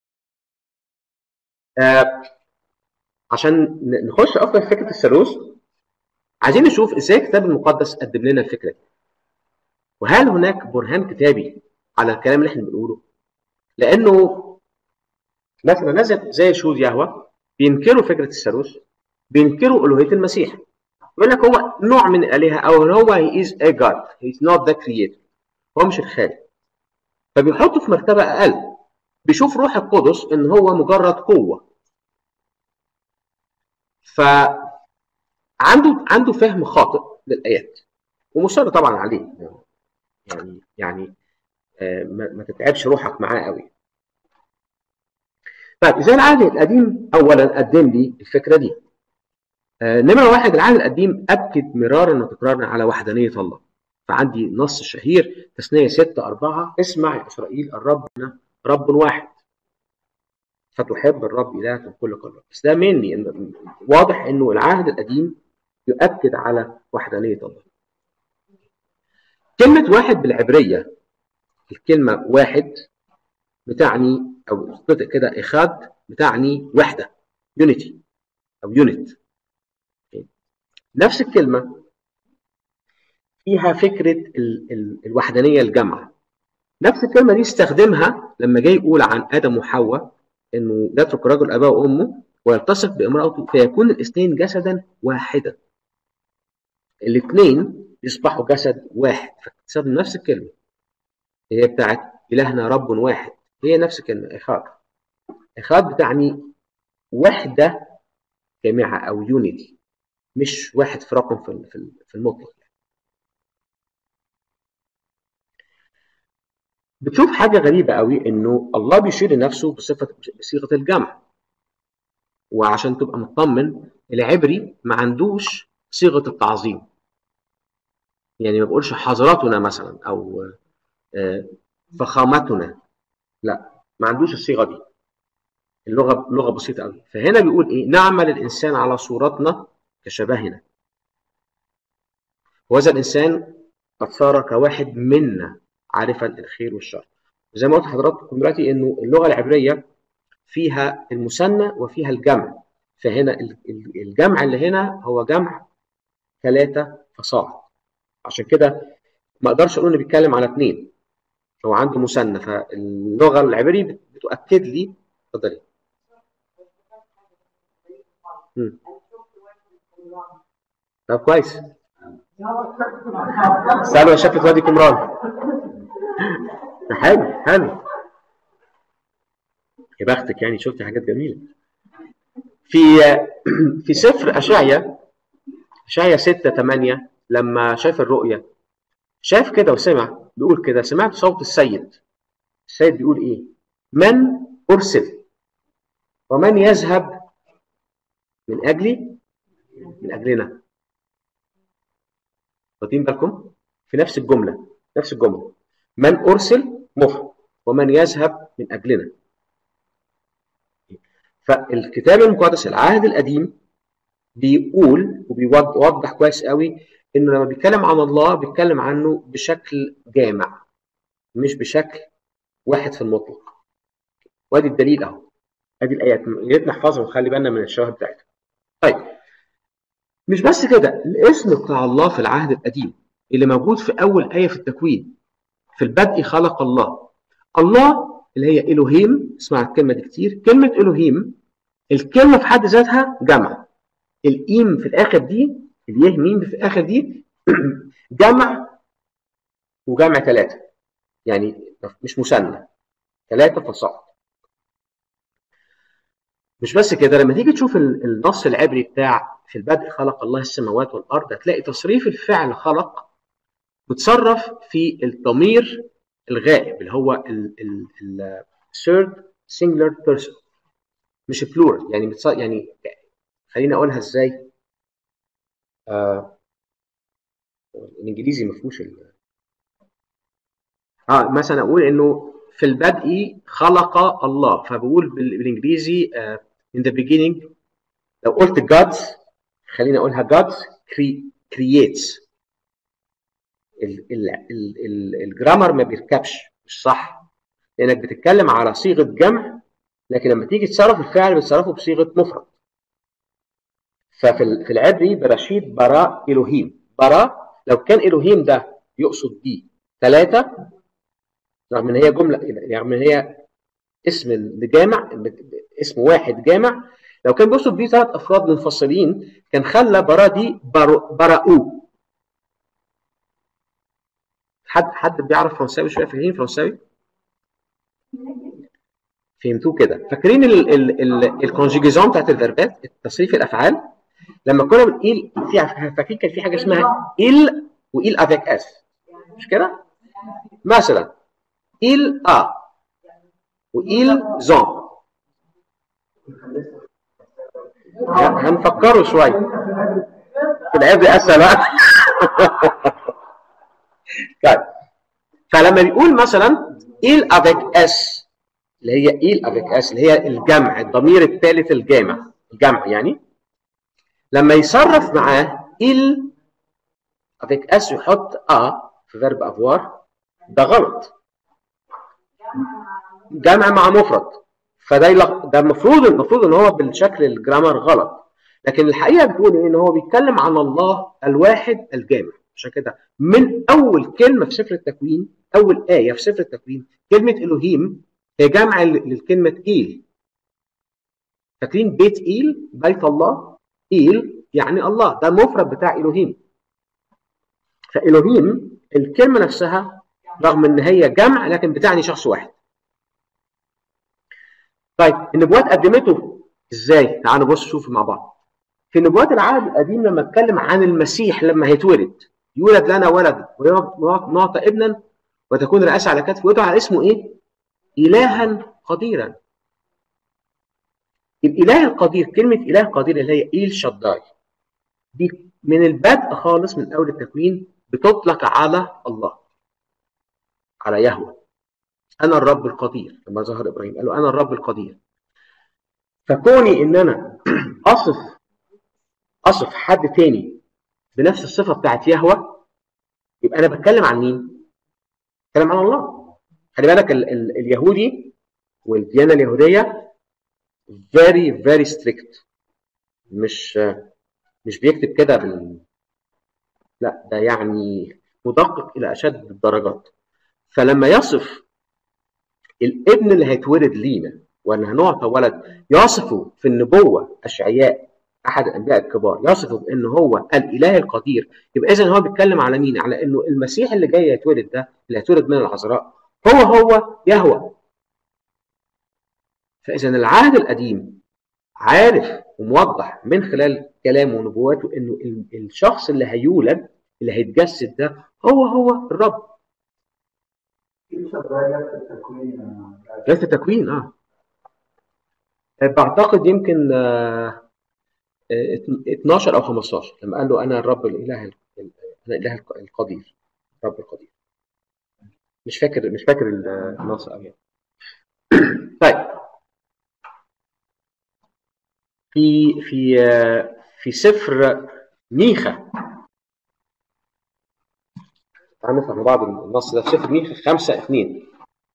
آه عشان ن- نخش اكتر في فكره الثالوث عايزين نشوف ازاي الكتاب المقدس قدم لنا الفكره دي وهل هناك برهان كتابي على الكلام اللي احنا بنقوله لانه مثلا ناس زي شهود يهوه بينكروا فكره الثالوث بينكروا الوهيه المسيح يقول لك هو نوع من الالهه او هو he is a god he is not the creator هو مش الخالق فبيحطه في مرتبه اقل بيشوف روح القدس ان هو مجرد قوه ف عنده عنده فهم خاطئ للايات ومصر طبعا عليه يعني يعني آه، ما ما تتعبش روحك معاه قوي طيب زي العهد القديم اولا قدم لي الفكره دي آه، نمرة واحد العهد القديم أكد مرارا وتكرارا على وحدانية الله فعندي نص شهير تثنية ستة أربعة اسمع يا إسرائيل الرب رب واحد فتحب الرب إلهك من كل قلبك بس ده مني إن واضح إنه العهد القديم يؤكد على وحدانيه الله كلمه واحد بالعبريه الكلمه واحد بتعني او تنطق كده اخاد بتعني وحده يونيتي او يونت نفس الكلمه فيها فكره ال ال الوحدانيه الجامعه نفس الكلمه دي استخدمها لما جاي يقول عن ادم وحواء انه يترك الرجل اباه وامه ويلتصق بامراته فيكون الاثنين جسدا واحدا الاثنين يصبحوا جسد واحد فاستخدم نفس الكلمه هي بتاعت الهنا رب واحد هي نفس الكلمه اخاد اخاد بتعني وحده جامعه او يونيتي مش واحد في رقم في في المطلق بتشوف حاجه غريبه قوي انه الله بيشير لنفسه بصفه بصيغه الجمع وعشان تبقى مطمن العبري ما عندوش صيغه التعظيم يعني ما بقولش حضراتنا مثلا او فخامتنا لا ما عندوش الصيغه دي اللغه لغه بسيطه قوي فهنا بيقول ايه نعمل الانسان على صورتنا كشبهنا وهذا الانسان قد صار كواحد منا عارفا الخير والشر زي ما قلت لحضراتكم دلوقتي انه اللغه العبريه فيها المثنى وفيها الجمع فهنا الجمع اللي هنا هو جمع ثلاثه فصاعد عشان كده ما اقدرش اقول انه بيتكلم على اثنين هو عنده مثنى فاللغه العبريه بتؤكد لي اتفضلي طب كويس سألوا شكل وادي قمران حلو حلو يا بختك يعني شفت حاجات جميله في في سفر اشعيا اشعيا 6 8 لما شاف الرؤيا شاف كده وسمع بيقول كده سمعت صوت السيد السيد بيقول ايه من ارسل ومن يذهب من اجلي من اجلنا واخدين بالكم في نفس الجمله نفس الجمله من ارسل مح ومن يذهب من اجلنا فالكتاب المقدس العهد القديم بيقول وبيوضح كويس قوي انه لما بيتكلم عن الله بيتكلم عنه بشكل جامع مش بشكل واحد في المطلق وادي الدليل اهو ادي الايات يا ريت نحفظها ونخلي بالنا من الشواهد بتاعتها طيب مش بس كده الاسم بتاع الله في العهد القديم اللي موجود في اول ايه في التكوين في البدء خلق الله الله اللي هي الوهيم اسمع الكلمه دي كتير كلمه الوهيم الكلمه في حد ذاتها جمع الايم في الاخر دي اليه ميم في الاخر دي جمع وجمع ثلاثه يعني مش مثنى ثلاثه فصاعد مش بس كده لما تيجي تشوف النص العبري بتاع في البدء خلق الله السماوات والارض هتلاقي تصريف الفعل خلق متصرف في الضمير الغائب اللي هو الثيرد سنجلر بيرسون مش بلورال يعني بتص... يعني خليني اقولها ازاي آه... الانجليزي ما فيهوش ال... اه مثلا اقول انه في البدء خلق الله فبقول بالانجليزي uh, in the beginning لو قلت gods خليني اقولها gods creates الجرامر ما بيركبش مش صح لانك بتتكلم على صيغه جمع لكن لما تيجي تصرف الفعل بتصرفه بصيغه مفرد ففي في العبري برشيد براء الوهيم براء لو كان الوهيم ده يقصد بيه ثلاثه رغم ان هي جمله رغم ان هي اسم لجامع اسم واحد جامع لو كان بيقصد بيه ثلاث افراد منفصلين كان خلى براء دي براءو حد حد بيعرف فرنساوي شويه فاهمين فرنساوي؟ فهمتوه كده فاكرين الكونجيجيزون بتاعت الفيربات تصريف الافعال لما كنا بنقول في فاكرين كان في حاجه اسمها il وإل افيك اس مش كده؟ مثلا il a وإل زون هنفكروا شويه في العبر اسهل بقى طيب فلما بيقول مثلا il avec s اللي هي il avec s اللي هي الجمع الضمير الثالث الجامع الجمع يعني لما يصرف معاه il avec اس يحط ا في فيرب افوار ده غلط جمع مع مفرد فده يلغ... ده المفروض المفروض ان هو بالشكل الجرامر غلط لكن الحقيقه بتقول ايه ان هو بيتكلم عن الله الواحد الجامع عشان كده من اول كلمه في سفر التكوين اول ايه في سفر التكوين كلمه الوهيم هي جمع ل- للكلمه ايل فاكرين بيت ايل بيت الله ايل يعني الله ده المفرد بتاع الوهيم فالوهيم الكلمه نفسها رغم ان هي جمع لكن بتعني شخص واحد طيب النبوات قدمته ازاي تعالوا بص شوفوا مع بعض في نبوات العهد القديم لما اتكلم عن المسيح لما هيتولد يولد لنا ولد ونعطى ابنا وتكون الرئاسه على كتفه ويدعى اسمه ايه؟ الها قديرا الاله القدير كلمه اله قدير اللي هي ايل شداي دي من البدء خالص من اول التكوين بتطلق على الله على يهوه انا الرب القدير لما ظهر ابراهيم قال له انا الرب القدير فكوني ان انا اصف اصف حد تاني بنفس الصفه بتاعت يهوه يبقى انا بتكلم عن مين؟ بتكلم عن الله خلي بالك ال ال اليهودي والديانه اليهوديه very very strict مش مش بيكتب كده بال لا ده يعني مدقق الى اشد الدرجات فلما يصف الابن اللي هيتولد لينا وان هنعطى ولد يصفه في النبوه اشعياء احد الانبياء الكبار يصفه بان هو الاله القدير يبقى اذا هو بيتكلم على مين؟ على انه المسيح اللي جاي يتولد ده اللي هيتولد من العذراء هو هو يهوى فاذا العهد القديم عارف وموضح من خلال كلامه ونبواته انه ال- الشخص اللي هيولد اللي هيتجسد ده هو هو الرب في شغالة في التكوين آه، ليس تكوين اه بعتقد يمكن آه، آه، 12 او 15 لما قال له انا الرب الاله ال- ال- انا الاله الق- القدير رب القدير مش فاكر مش فاكر ال- النص قوي يعني. طيب في في آه، في سفر ميخا تعالوا نفهم مع بعض النص ده في سفر ميخا 5 2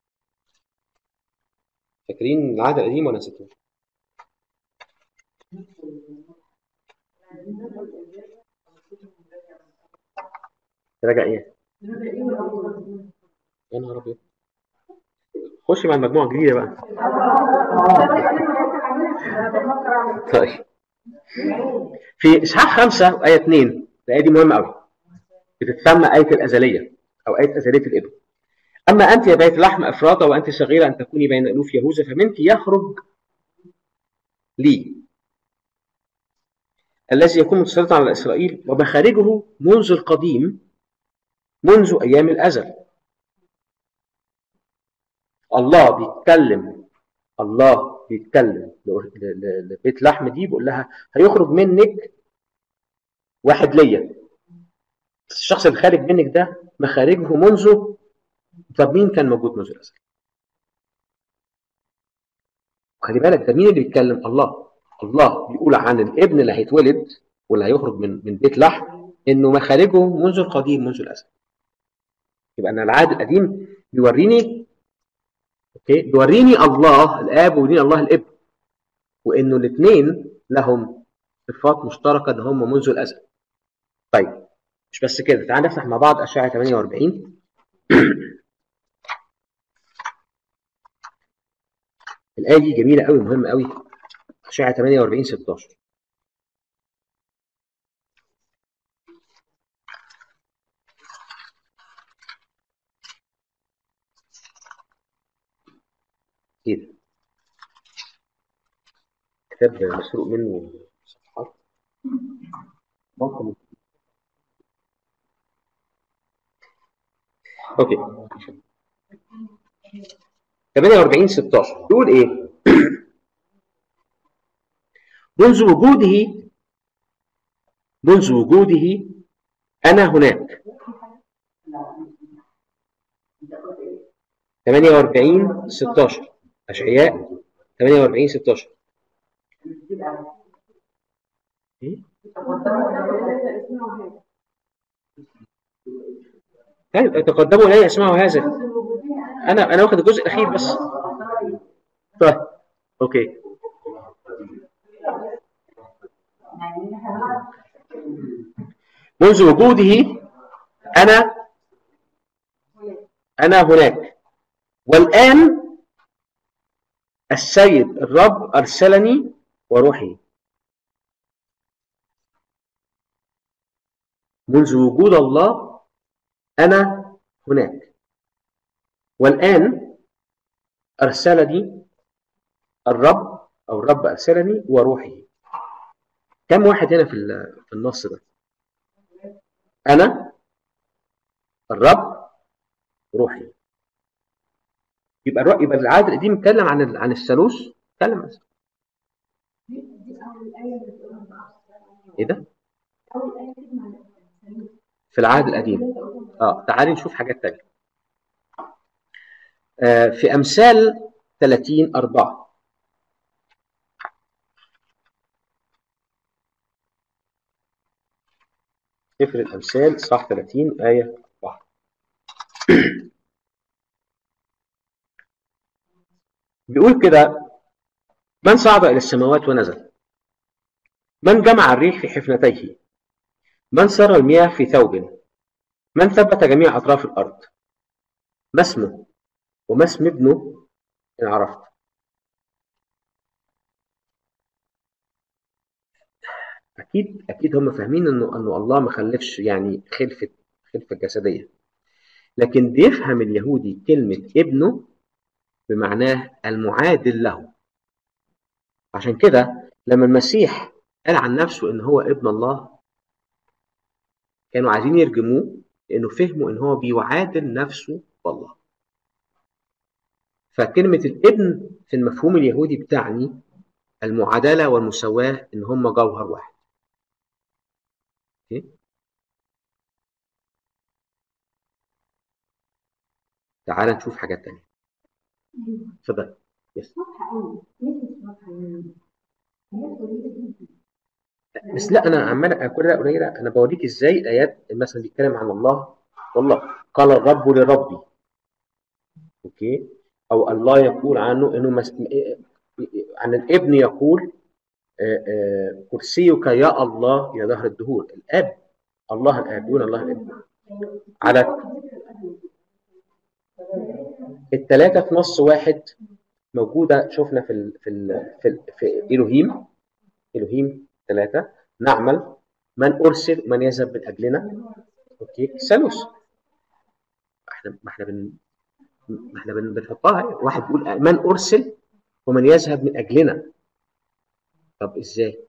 فاكرين العهد القديم ولا نسيتوه؟ راجع ايه؟ يا نهار ابيض خش مع المجموعه الجديده بقى طيب في اصحاح 5 ايه 2 الايه دي مهمه قوي بتتسمى ايه الازليه او ايه ازليه الابن اما انت يا بيت لحم افراطه وانت صغيره ان تكوني بين الوف يهوذا فمنك يخرج لي الذي يكون متسلطا على اسرائيل ومخارجه منذ القديم منذ ايام الازل الله بيتكلم الله بيتكلم ل- ل- لبيت لحم دي بيقول لها هيخرج منك واحد ليا الشخص اللي خارج منك ده مخارجه منذ طب مين كان موجود منذ الازل؟ خلي بالك ده مين اللي بيتكلم؟ الله الله بيقول عن الابن اللي هيتولد واللي هيخرج من من بيت لحم انه مخارجه منذ القديم منذ الازل. يبقى انا العهد القديم بيوريني اوكي بيوريني الله الاب ويوريني الله الابن وانه الاثنين لهم صفات مشتركه ده هم منذ الازل. طيب مش بس كده تعال نفتح مع بعض اشعه 48 الآية دي جميلة قوي مهمة قوي أشعة 48 16 إيه ده؟ كتاب مسروق منه صفحات ممكن أوكي 48 16 بيقول ايه؟ منذ وجوده منذ وجوده انا هناك 48 16 اشعياء 48 16 ايه طيب تقدموا الي اسمعوا هذا انا انا واخد الجزء الاخير بس طيب اوكي منذ وجوده انا انا هناك والان السيد الرب ارسلني وروحي منذ وجود الله انا هناك والان ارسلني الرب او الرب ارسلني وروحي كم واحد هنا في ال- في النص ده انا الرب روحي يبقى الرأي يبقى العهد القديم اتكلم عن ال- عن الثالوث اتكلم عن ايه ده؟ في العهد القديم اه تعالي نشوف حاجات تانية آه في امثال 30 4 سفر الامثال صح 30 ايه 4 بيقول كده من صعد الى السماوات ونزل من جمع الريح في حفنتيه من سر المياه في ثوب من ثبت جميع أطراف الأرض ما اسمه وما اسم ابنه إن عرفت أكيد أكيد هم فاهمين إنه إنه الله ما خلفش يعني خلفة خلفة جسدية لكن بيفهم اليهودي كلمة ابنه بمعناه المعادل له عشان كده لما المسيح قال عن نفسه إن هو ابن الله كانوا عايزين يرجموه لانه فهموا ان هو بيعادل نفسه بالله فكلمة الابن في المفهوم اليهودي بتعني المعادلة والمساواة ان هم جوهر واحد أوكي؟ تعال نشوف حاجات تانية اتفضل يس بس لا انا عمال كل قليله انا بوريك ازاي الايات مثلا بيتكلم عن الله والله قال الرب لربي اوكي او الله يقول عنه انه مس... عن الابن يقول آه، آه، كرسيك يا الله يا دهر الدهور الاب الله الاب دون الله الابن على الثلاثه في نص واحد موجوده شفنا في ال... في ال... في, ال... في الوهيم الوهيم ثلاثه نعمل من ارسل من يذهب من اجلنا اوكي ثالوث احنا ما احنا بن ما احنا بن- بنحطها واحد بيقول من ارسل ومن يذهب من اجلنا طب ازاي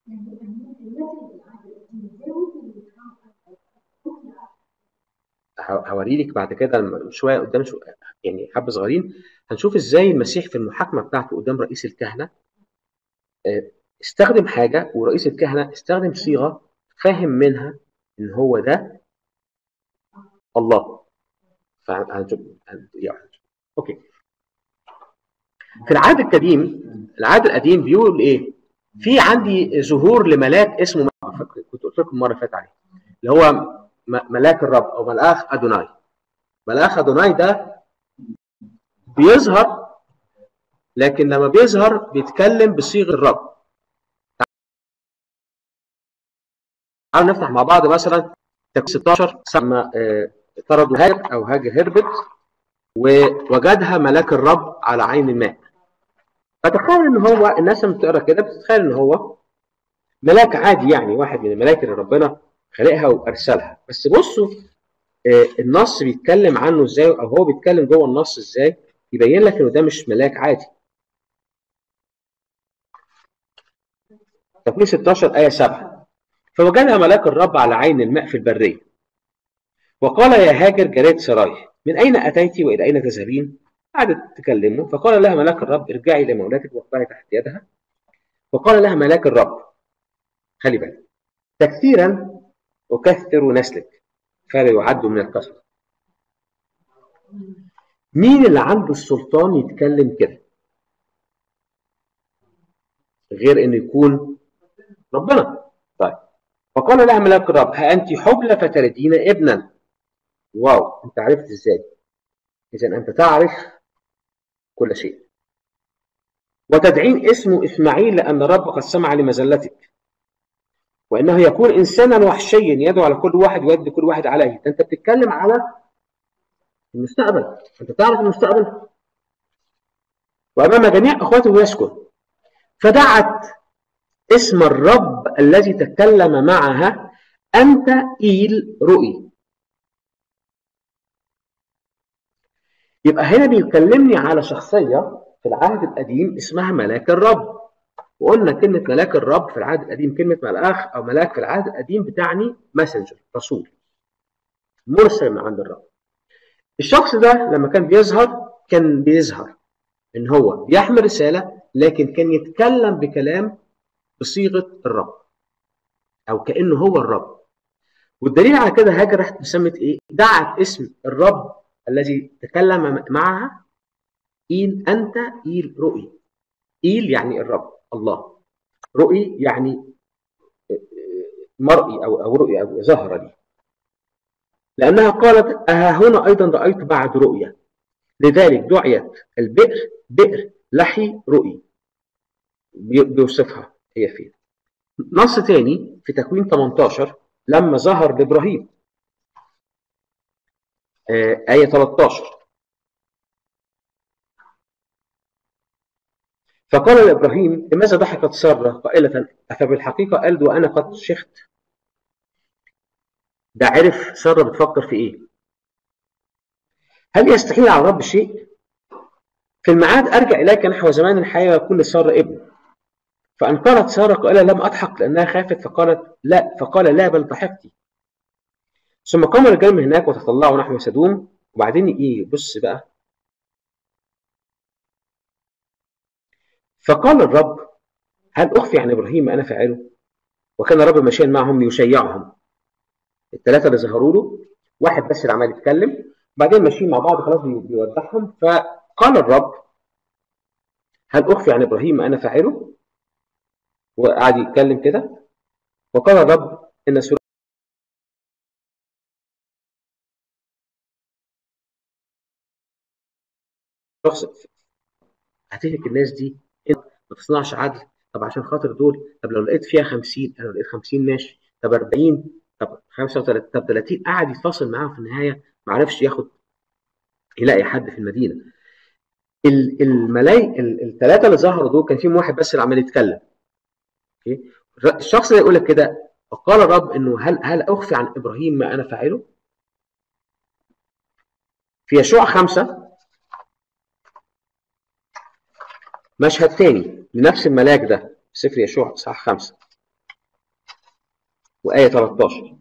ه- هوريلك بعد كده لما- شويه قدام شو يعني حبه صغيرين هنشوف ازاي المسيح في المحاكمه بتاعته قدام رئيس الكهنه آه، استخدم حاجه ورئيس الكهنه استخدم صيغه فاهم منها ان هو ده الله فهنشوف هن- يعني اوكي في العهد القديم العهد القديم بيقول ايه في عندي ظهور لملاك اسمه كنت قلت لكم مره فاتت عليه اللي هو م- ملاك الرب او ملاك ادوناي ملاك ادوناي ده بيظهر لكن لما بيظهر بيتكلم بصيغه الرب تعالوا نفتح مع بعض مثلا تكوين 16 لما آه، طردوا هاجر او هاجر هربت ووجدها ملاك الرب على عين الماء فتخيل ان هو الناس لما بتقرا كده بتتخيل ان هو ملاك عادي يعني واحد من الملائكه اللي ربنا خلقها وارسلها بس بصوا آه، النص بيتكلم عنه ازاي او هو بيتكلم جوه النص ازاي يبين لك انه ده مش ملاك عادي تكوين 16 ايه 7 فوجدها ملاك الرب على عين الماء في البريه وقال يا هاجر جارية سراي من أين أتيت وإلى أين تذهبين؟ قعدت تكلمه فقال لها ملاك الرب ارجعي إلى مولاتك واقطعي تحت يدها وقال لها ملاك الرب خلي بالك تكثيرا أكثر نسلك فلا يعد من الكثرة مين اللي عنده السلطان يتكلم كده غير انه يكون ربنا فقال لها ملاك الرب ها انت حبلى فتلدين ابنا واو انت عرفت ازاي اذا انت تعرف كل شيء وتدعين اسمه اسماعيل لان الرب قد سمع لمزلتك وانه يكون انسانا وحشيا يدعو على كل واحد ويد كل واحد عليه انت بتتكلم على المستقبل انت تعرف المستقبل وامام جميع اخواته يسكن فدعت اسم الرب الذي تكلم معها انت ايل رؤي يبقى هنا بيكلمني على شخصيه في العهد القديم اسمها ملاك الرب وقلنا كلمة ملاك الرب في العهد القديم كلمة ملاك أو ملاك في العهد القديم بتعني ماسنجر رسول مرسل من عند الرب الشخص ده لما كان بيظهر كان بيظهر ان هو بيحمل رسالة لكن كان يتكلم بكلام بصيغة الرب او كأنه هو الرب والدليل على كده هاجر راحت سمت ايه دعت اسم الرب الذي تكلم معها إيل أنت إيل رؤي إيل يعني الرب الله رؤي يعني مرئي أو أو رؤية أو ظهر لي لأنها قالت أها هنا أيضا رأيت بعد رؤية لذلك دعيت البئر بئر لحي رؤي بيوصفها هي فين نص تاني في تكوين 18 لما ظهر لإبراهيم آية 13 فقال لابراهيم لماذا ضحكت ساره قائله افبالحقيقه قال وانا قد شخت ده عرف ساره بتفكر في ايه هل يستحيل على الرب شيء في الميعاد ارجع اليك نحو زمان الحياه ويكون لساره ابن فانكرت ساره قائله لم اضحك لانها خافت فقالت لا فقال لا بل ضحكتي ثم قام الرجال من هناك وتطلعوا نحو سدوم وبعدين ايه بص بقى فقال الرب هل أخفي عن إبراهيم ما أنا فاعله؟ وكان الرب ماشيا معهم ليشيعهم الثلاثة اللي ظهروا له واحد بس اللي عمال يتكلم وبعدين ماشيين مع بعض خلاص بيودعهم فقال الرب هل أخفي عن إبراهيم ما أنا فاعله؟ وقعد يتكلم كده وقال الرب إن سورة هتهلك الناس دي انت ما تصنعش عدل طب عشان خاطر دول طب لو لقيت فيها 50 انا لو لقيت 50 ماشي طب 40 طب 35 طب 30 قعد يتفاصل معاهم في النهايه ما عرفش ياخد يلاقي حد في المدينه الملاي الثلاثه اللي ظهروا دول كان فيهم واحد بس اللي عمال يتكلم اوكي الشخص اللي يقول لك كده وقال الرب انه هل هل اخفي عن ابراهيم ما انا فاعله؟ في يشوع خمسه مشهد ثاني لنفس الملاك ده سفر يشوع صح خمسة وآية 13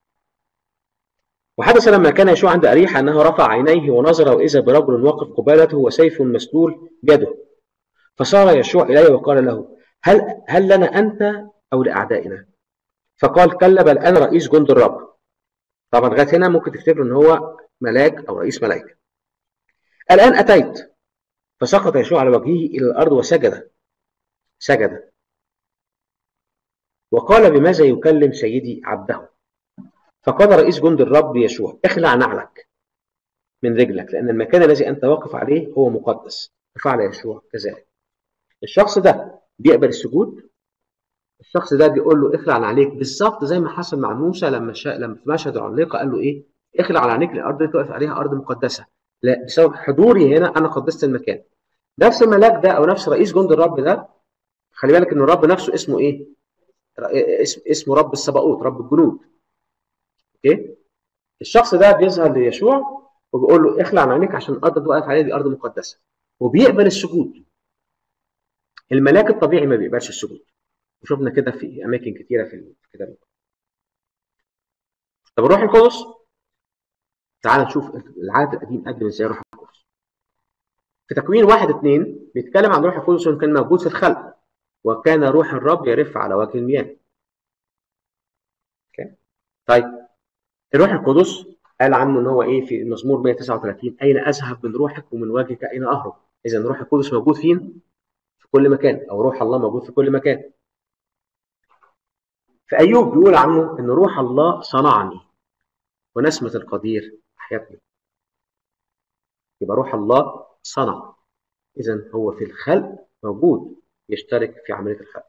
وحدث لما كان يشوع عند أريحة أنه رفع عينيه ونظر وإذا برجل واقف قبالته وسيف مسلول بيده فصار يشوع إليه وقال له هل هل لنا أنت أو لأعدائنا؟ فقال كلا بل أنا رئيس جند الرب طبعا لغاية هنا ممكن تفتكروا إن هو ملاك أو رئيس ملائكة الآن أتيت فسقط يشوع على وجهه إلى الأرض وسجد سجد وقال بماذا يكلم سيدي عبده فقال رئيس جند الرب يشوع اخلع نعلك من رجلك لأن المكان الذي أنت واقف عليه هو مقدس ففعل يشوع كذلك الشخص ده بيقبل السجود الشخص ده بيقول له اخلع عليك بالظبط زي ما حصل مع موسى لما شا... لما في مشهد العليقه قال له ايه اخلع عليك الارض اللي تقف عليها ارض مقدسه لا بسبب حضوري هنا انا قدست المكان نفس الملاك ده او نفس رئيس جند الرب ده خلي بالك ان الرب نفسه اسمه ايه اسم اسمه رب السباقوت رب الجنود اوكي الشخص ده بيظهر ليشوع وبيقول له اخلع عن عينيك عشان الارض اللي واقف عليها دي ارض مقدسه وبيقبل السجود الملاك الطبيعي ما بيقبلش السجود وشفنا كده في اماكن كتيره في الكتاب طب الروح القدس تعال نشوف العهد القديم قدم ازاي الروح القدس في تكوين واحد اتنين بيتكلم عن روح القدس انه كان موجود في الخلق وكان روح الرب يرف على وجه المياه اوكي طيب الروح القدس قال عنه ان هو ايه في المزمور 139 اين اذهب من روحك ومن وجهك اين اهرب اذا الروح القدس موجود فين في كل مكان او روح الله موجود في كل مكان فأيوب بيقول عنه إن روح الله صنعني ونسمة القدير أحيتني يبقى روح الله صنع إذا هو في الخلق موجود يشترك في عملية الخلق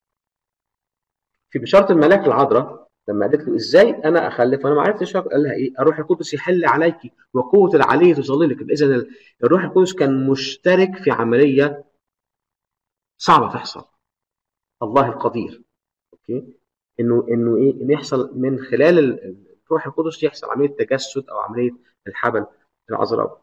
في بشارة الملاك العذراء لما قالت له ازاي انا اخلف وانا ما عرفتش قال لها ايه الروح القدس يحل عليك وقوه العلي تظللك اذا الروح القدس كان مشترك في عمليه صعبه تحصل الله القدير اوكي انه انه ايه انه يحصل من خلال ال- الروح القدس يحصل عمليه تجسد او عمليه الحبل العذراء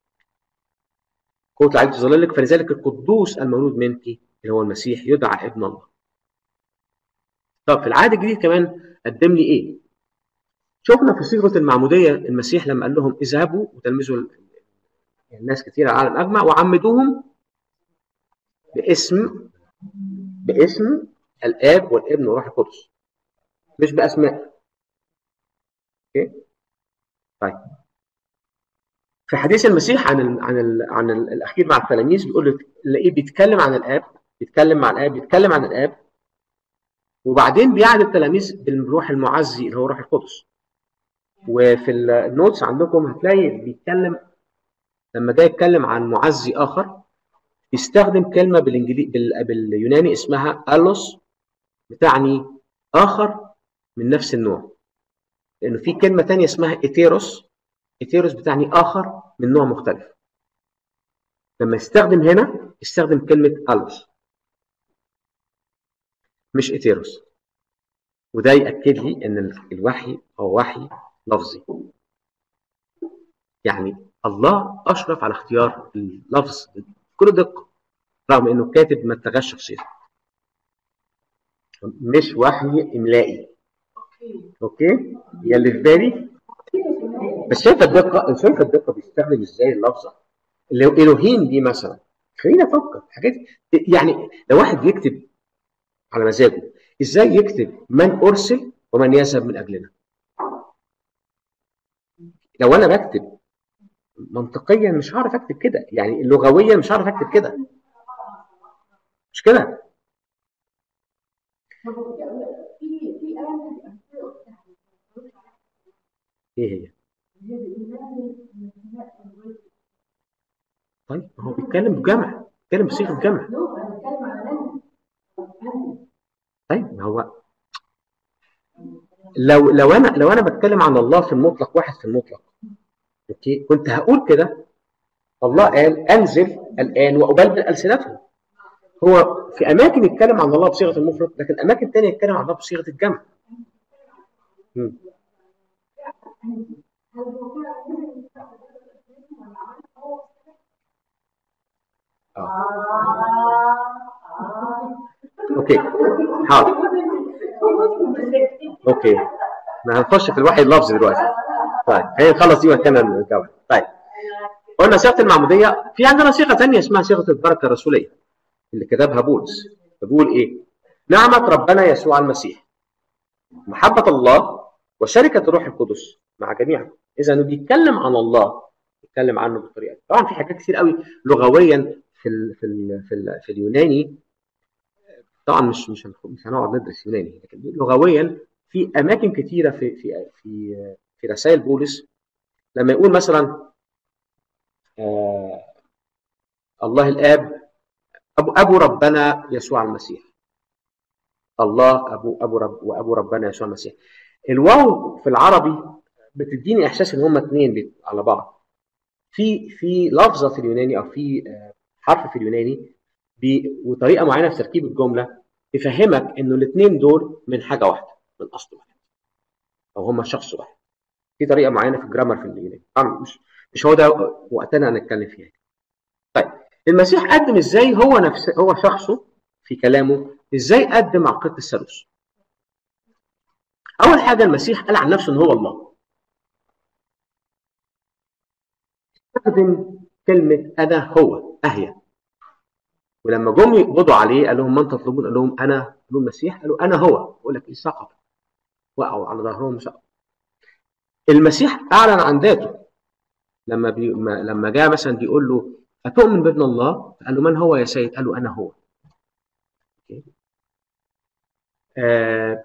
قوه العلي تظللك فلذلك القدوس المولود منك اللي هو المسيح يدعى ابن الله طب في العهد الجديد كمان قدم لي ايه؟ شفنا في صيغه المعموديه المسيح لما قال لهم اذهبوا وتلمذوا ال- الناس كثير على العالم اجمع وعمدوهم باسم باسم الاب والابن والروح القدس مش باسماء اوكي طيب في حديث المسيح عن ال عن ال عن ال الاخير مع التلاميذ بيقول لك الاقيه بيتكلم عن الاب بيتكلم مع الاب بيتكلم عن الاب وبعدين بيعد التلاميذ بالروح المعزي اللي هو روح القدس وفي النوتس عندكم هتلاقي بيتكلم لما جاي يتكلم عن معزي اخر بيستخدم كلمه بالانجليزي بال... باليوناني اسمها الوس بتعني اخر من نفس النوع لانه في كلمه تانية اسمها ايتيروس ايتيروس بتعني اخر من نوع مختلف لما يستخدم هنا يستخدم كلمه الوس مش ايتيروس وده ياكد لي ان ال- الوحي هو وحي لفظي يعني الله اشرف على اختيار اللفظ بكل دقه رغم انه الكاتب ما اتخذش شخصيته مش وحي املائي اوكي هي اللي في بالي بس شايفه الدقه شايفه الدقه بيستخدم ازاي اللفظه اللي هو الوهيم دي مثلا خلينا نفكر حاجات يعني لو واحد يكتب على مزاجه ازاي يكتب من ارسل ومن يذهب من اجلنا لو انا بكتب منطقيا مش هعرف اكتب كده يعني لغويا مش هعرف اكتب كده مش كده في في ايه هي طيب ما هو بيتكلم بجمع بيتكلم بصيغه جمع طيب ما هو لو لو انا لو انا بتكلم عن الله في المطلق واحد في المطلق اوكي كنت هقول كده الله قال انزل الان وابلبل السنتهم هو في اماكن يتكلم عن الله بصيغه المفرد لكن اماكن ثانيه يتكلم عن الله بصيغه الجمع مم. اوكي حاضر اوكي احنا هنخش في الوحي اللفظي دلوقتي طيب خلينا نخلص دي ونكمل الجو طيب قلنا صيغه المعموديه في عندنا صيغه ثانيه اسمها صيغه البركه الرسوليه اللي كتبها بولس بيقول ايه نعمه ربنا يسوع المسيح محبه الله وشركه الروح القدس مع جميعا اذا انه بيتكلم عن الله بيتكلم عنه بالطريقه دي. طبعا في حاجات كتير قوي لغويا في ال في ال في, ال في اليوناني طبعا مش مش هنخ- مش هنقعد ندرس يوناني لكن لغويا في اماكن كتيره في في في في رسائل بولس لما يقول مثلا آه الله الاب ابو ابو ربنا يسوع المسيح الله ابو ابو رب وابو ربنا يسوع المسيح الواو في العربي بتديني احساس ان هما اثنين بيت- على بعض في في لفظه في اليوناني او في آه، حرف في اليوناني بي- وطريقه معينه في تركيب الجمله تفهمك انه الاثنين دول من حاجه واحده من اصل واحد او هما شخص واحد في طريقه معينه في الجرامر في اليوناني طبعا مش مش هو ده وقتنا هنتكلم فيها طيب المسيح قدم ازاي هو نفسه هو شخصه في كلامه ازاي قدم عقيده الثالوث اول حاجه المسيح قال عن نفسه ان هو الله استخدم كلمه انا هو اهيا ولما جم يقبضوا عليه قال لهم من تطلبون قال لهم انا قالوا المسيح قالوا انا هو يقول لك ايه سقط وقعوا على ظهرهم سقط المسيح اعلن عن ذاته لما بي... ما... لما جاء مثلا بيقول له اتؤمن بابن الله قال له من هو يا سيد قال له انا هو أوكي. آه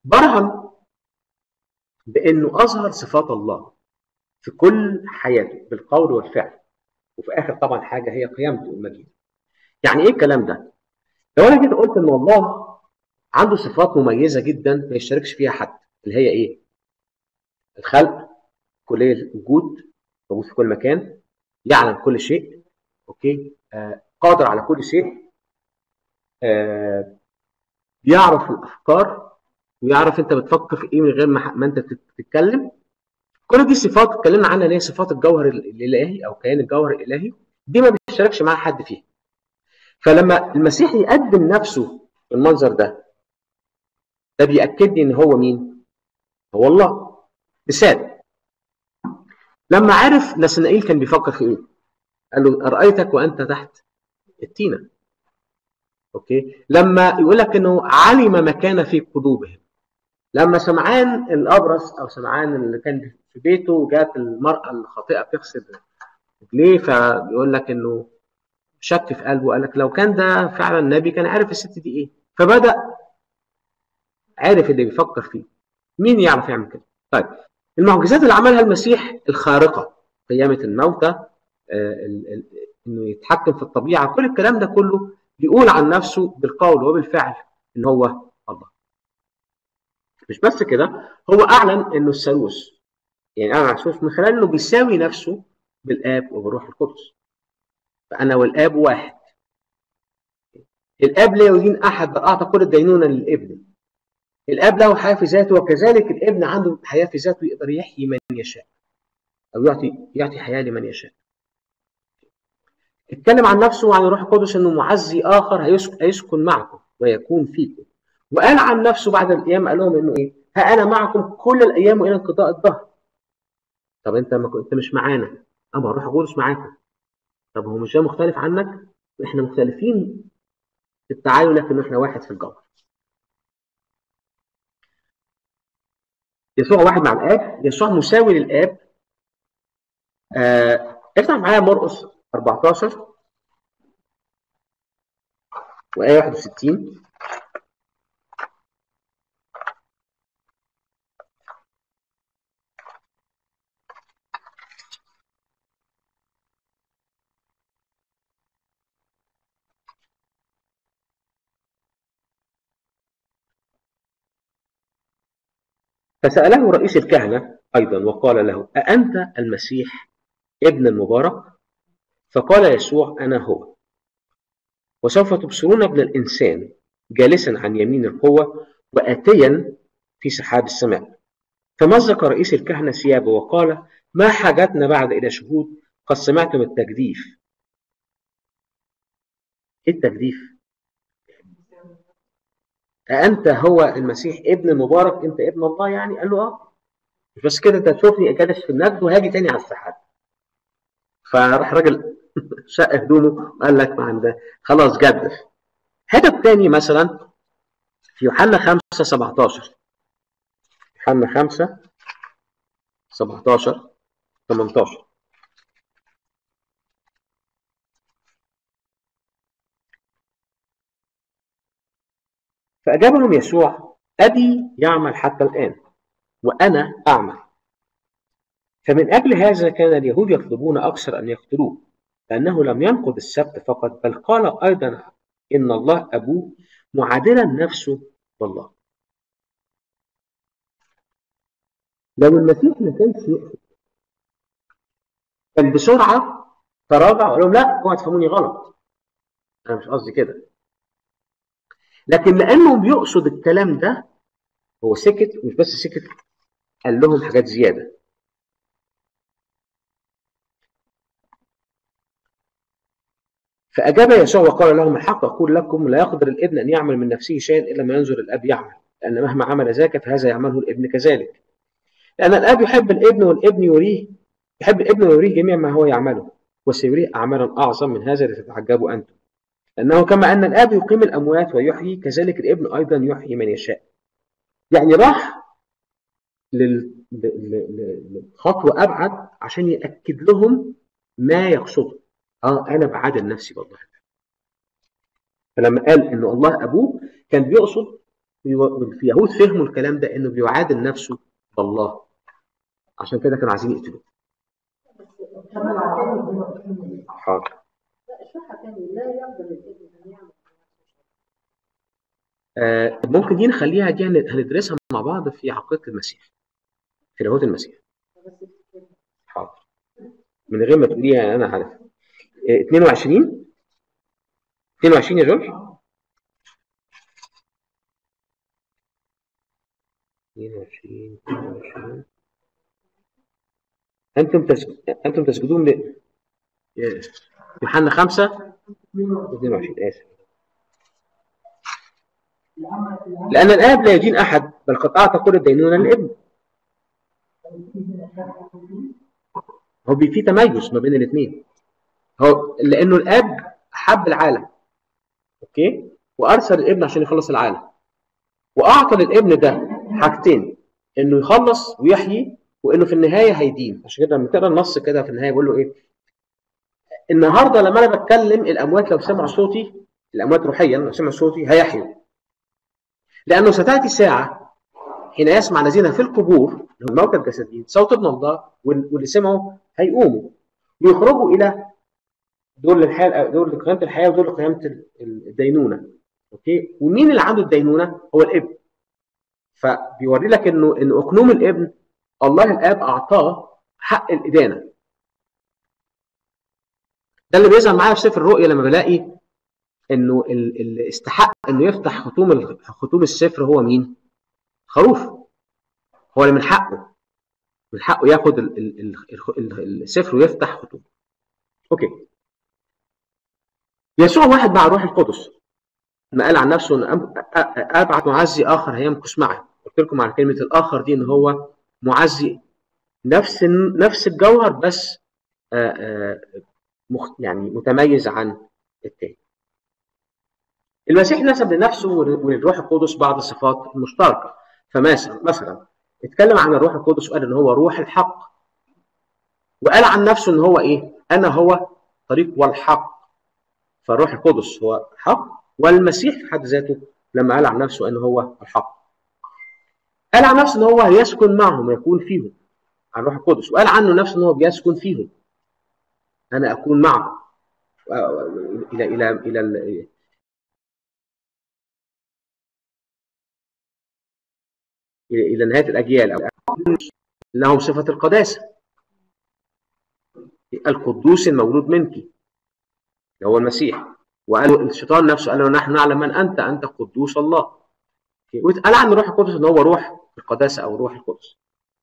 برهن بانه اظهر صفات الله في كل حياته بالقول والفعل وفي اخر طبعا حاجه هي قيامته المجيد يعني ايه الكلام ده لو انا جيت قلت ان الله عنده صفات مميزه جدا ما يشتركش فيها حد اللي هي ايه الخلق كليه الوجود موجود في كل مكان يعلم كل شيء اوكي آه قادر على كل شيء آه يعرف الافكار ويعرف انت بتفكر في ايه من غير ما, ما انت تتكلم كل دي صفات اتكلمنا عنها اللي هي صفات الجوهر الالهي او كيان الجوهر الالهي دي ما بيشتركش مع حد فيها فلما المسيح يقدم نفسه بالمنظر ده ده بيأكد لي ان هو مين؟ هو الله مثال لما عرف نسنائيل كان بيفكر في ايه؟ قال له أرأيتك وأنت تحت التينة اوكي لما يقول لك انه علم ما كان في قلوبهم لما سمعان الابرص او سمعان اللي كان في بيته وجات المراه الخاطئه بتغسل رجليه فبيقول لك انه شك في قلبه قال لك لو كان ده فعلا نبي كان عارف الست دي ايه فبدا عارف اللي بيفكر فيه مين يعرف يعمل كده طيب المعجزات اللي عملها المسيح الخارقه قيامه الموتى آه انه يتحكم في الطبيعه كل الكلام ده كله بيقول عن نفسه بالقول وبالفعل ان هو الله مش بس كده هو اعلن انه الثالوث يعني اعلن عن الثالوث من خلال انه بيساوي نفسه بالاب وبالروح القدس فانا والاب واحد الاب لا يدين احد بل اعطى كل الدينونه للابن الاب له حياه في ذاته وكذلك الابن عنده حياه في ذاته يقدر يحيي من يشاء او يعطي يعطي حياه لمن يشاء اتكلم عن نفسه وعن الروح القدس انه معزي اخر هيسكن معكم ويكون فيكم وقال عن نفسه بعد الايام قال لهم انه ايه ها انا معكم كل الايام والى انقضاء الدهر طب انت ما انت مش معانا اما الروح القدس معاكم طب هو مش ده مختلف عنك احنا مختلفين في التعايل لكن احنا واحد في الجوهر يسوع واحد مع الاب يسوع مساوي للاب آه افتح معايا مرقس 14 وآية 61 فسأله رئيس الكهنة أيضا وقال له أأنت المسيح ابن المبارك فقال يسوع أنا هو وسوف تبصرون ابن الإنسان جالسا عن يمين القوة وآتيا في سحاب السماء فمزق رئيس الكهنة ثيابه وقال ما حاجتنا بعد إلى شهود قد سمعتم التجديف إيه التجديف؟ أأنت هو المسيح ابن المبارك أنت ابن الله يعني؟ قال له آه مش بس كده أنت تشوفني جالس في النجد وهاجي تاني على السحاب فراح راجل شق هدومه وقال لك ما عنده خلاص جدف هدف تاني مثلا في يوحنا 5 17 يوحنا 5 17 18 فأجابهم يسوع أبي يعمل حتى الآن وأنا أعمل فمن أجل هذا كان اليهود يطلبون أكثر أن يقتلوه لأنه لم ينقض السبت فقط بل قال أيضا إن الله أبوه معادلا نفسه بالله لو المسيح ما كانش يقصد كان بسرعة تراجع وقال لهم لا اوعوا تفهموني غلط أنا مش قصدي كده لكن لأنه بيقصد الكلام ده هو سكت مش بس سكت قال لهم حاجات زيادة فأجاب يسوع وقال لهم الحق أقول لكم لا يقدر الابن أن يعمل من نفسه شيئا إلا ما ينظر الأب يعمل لأن مهما عمل ذاك فهذا يعمله الابن كذلك لأن الأب يحب الابن والابن يريه يحب الابن ويريه جميع ما هو يعمله وسيريه أعمالا أعظم من هذا لتتعجبوا أنتم لأنه كما أن الآب يقيم الأموات ويحيي كذلك الابن أيضا يحيي من يشاء يعني راح لخطوة أبعد عشان يأكد لهم ما يقصده اه انا بعادل نفسي بالله فلما قال ان الله ابوه كان بيقصد وفي يهود فهموا الكلام ده انه بيعادل نفسه بالله عشان كده كانوا عايزين يقتلوه حاضر اشرحها تاني لا يقبل الابن ان يعمل آه ممكن دي نخليها دي هن- هندرسها مع بعض في عقيدة المسيح في لاهوت المسيح حاضر من غير ما تقوليها انا عارف آه 22 22 يا جورج 22 22 انتم تس... انتم تسجدون ل يوحنا 5 22 اسف لأن الآب لا يدين أحد بل قد أعطى كل الدينونة للابن هو بي- في تميز ما بين الاثنين هو لأنه الآب حب العالم أوكي وأرسل الابن عشان يخلص العالم وأعطى للابن ده حاجتين إنه يخلص ويحيي وإنه في النهاية هيدين عشان كده لما تقرا النص كده في النهاية بيقول له إيه النهارده لما أنا بتكلم الأموات لو سمعوا صوتي الأموات روحيا لو سمعوا صوتي هيحيوا لأنه ستأتي ساعة حين يسمع الذين في القبور اللي هم الموتى الجسديين صوت ابن الله وال- واللي سمعوا هيقوموا ويخرجوا إلى دول الحياة دول لقيامة الحياة ودول لقيامة ال- ال- الدينونة أوكي ومين اللي عنده الدينونة هو الابن فبيوري لك إنه إن أقنوم الابن الله الآب أعطاه حق الإدانة ده اللي بيظهر معايا في سفر الرؤيا لما بلاقي انه ال- اللي استحق انه يفتح ختوم ال- ختوم السفر هو مين؟ خروف هو اللي من حقه من حقه ياخد ال- ال- ال- ال- السفر ويفتح ختوم اوكي يسوع واحد مع الروح القدس ما قال عن نفسه ان أب- أ- أ- ابعت معزي اخر هيمكث معي قلت لكم على كلمه الاخر دي ان هو معزي نفس نفس الجوهر بس آه، آه، مخ- يعني متميز عن التاني المسيح نسب لنفسه وللروح القدس بعض الصفات المشتركه فمثلا مثلا اتكلم عن الروح القدس وقال ان هو روح الحق وقال عن نفسه ان هو ايه انا هو طريق والحق فالروح القدس هو حق والمسيح في حد ذاته لما قال عن نفسه ان هو الحق قال عن نفسه ان هو يسكن معهم يكون فيهم عن الروح القدس وقال عنه نفسه ان هو بيسكن فيهم انا اكون معهم الى الى الى ال- الى إلى نهايه الاجيال أو لهم صفه القداسه القدوس المولود منك اللي هو المسيح وقال الشيطان نفسه قال له نحن نعلم من انت انت قدوس الله وقال عن الروح القدس ان هو روح القداسه او روح القدس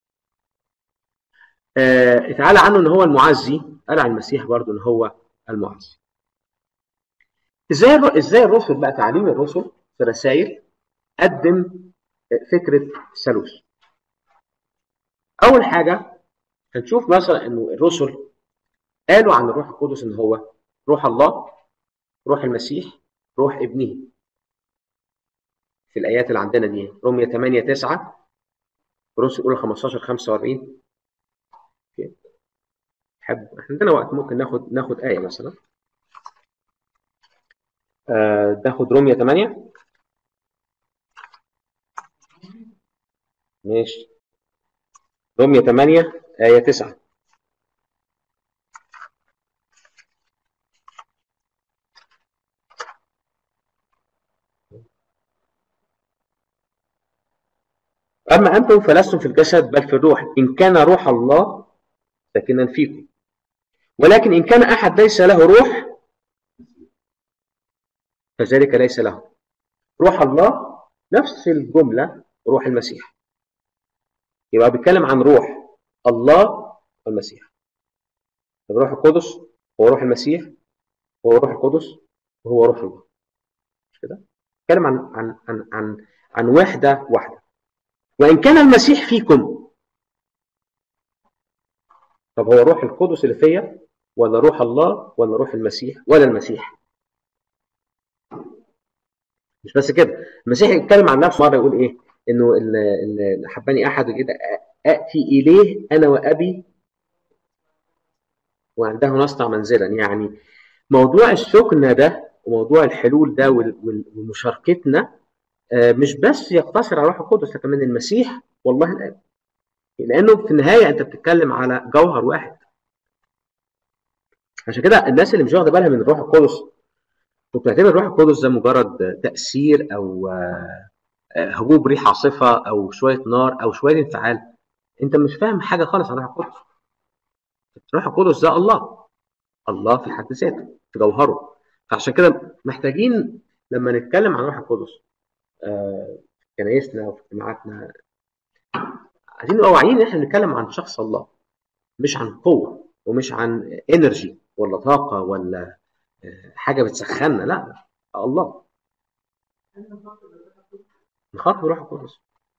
آه، اتعالى عنه ان هو المعزي قال عن المسيح برضه ان هو المعزي ازاي الر- ازاي الرسل بقى تعليم الرسل في رسائل قدم فكره الثالوث اول حاجه هنشوف مثلا انه الرسل قالوا عن الروح القدس ان هو روح الله روح المسيح روح ابنه في الايات اللي عندنا دي رومية 8 9 كورنثوس الاولى 15 45 أوكي. حب احنا عندنا وقت ممكن ناخد ناخد ايه مثلا آه ناخد رومية 8 ماشي رومية 8 آية 9 أما أنتم فلستم في الجسد بل في الروح إن كان روح الله ساكنا فيكم ولكن إن كان أحد ليس له روح فذلك ليس له روح الله نفس الجملة روح المسيح يبقى بيتكلم عن روح الله والمسيح الروح القدس هو روح المسيح هو روح القدس وهو روح الله مش كده؟ بيتكلم عن عن عن عن عن وحدة واحدة وإن كان المسيح فيكم طب هو روح القدس اللي فيا ولا روح الله ولا روح المسيح ولا المسيح مش بس كده المسيح يتكلم عن نفسه مره يقول ايه انه اللي حبني احد كده اتي اليه انا وابي وعنده نصنع منزلا يعني موضوع السكنه ده وموضوع الحلول ده وال- وال- ومشاركتنا آه، مش بس يقتصر على الروح القدس لكن من المسيح والله الاب لانه في النهايه انت بتتكلم على جوهر واحد عشان كده الناس اللي مش واخده بالها من الروح القدس وبتعتبر الروح القدس ده مجرد تاثير او آه، آه، هبوب ريح عاصفه او شويه نار او شويه انفعال انت مش فاهم حاجه خالص عن الروح القدس الروح القدس ده الله الله في حد ذاته في جوهره فعشان كده محتاجين لما نتكلم عن الروح القدس آه، في كنايسنا وفي اجتماعاتنا عايزين نبقى واعيين ان احنا بنتكلم عن شخص الله مش عن قوه ومش عن انرجي ولا طاقه ولا آه، حاجه بتسخننا لا الله نخاطب الروح القدس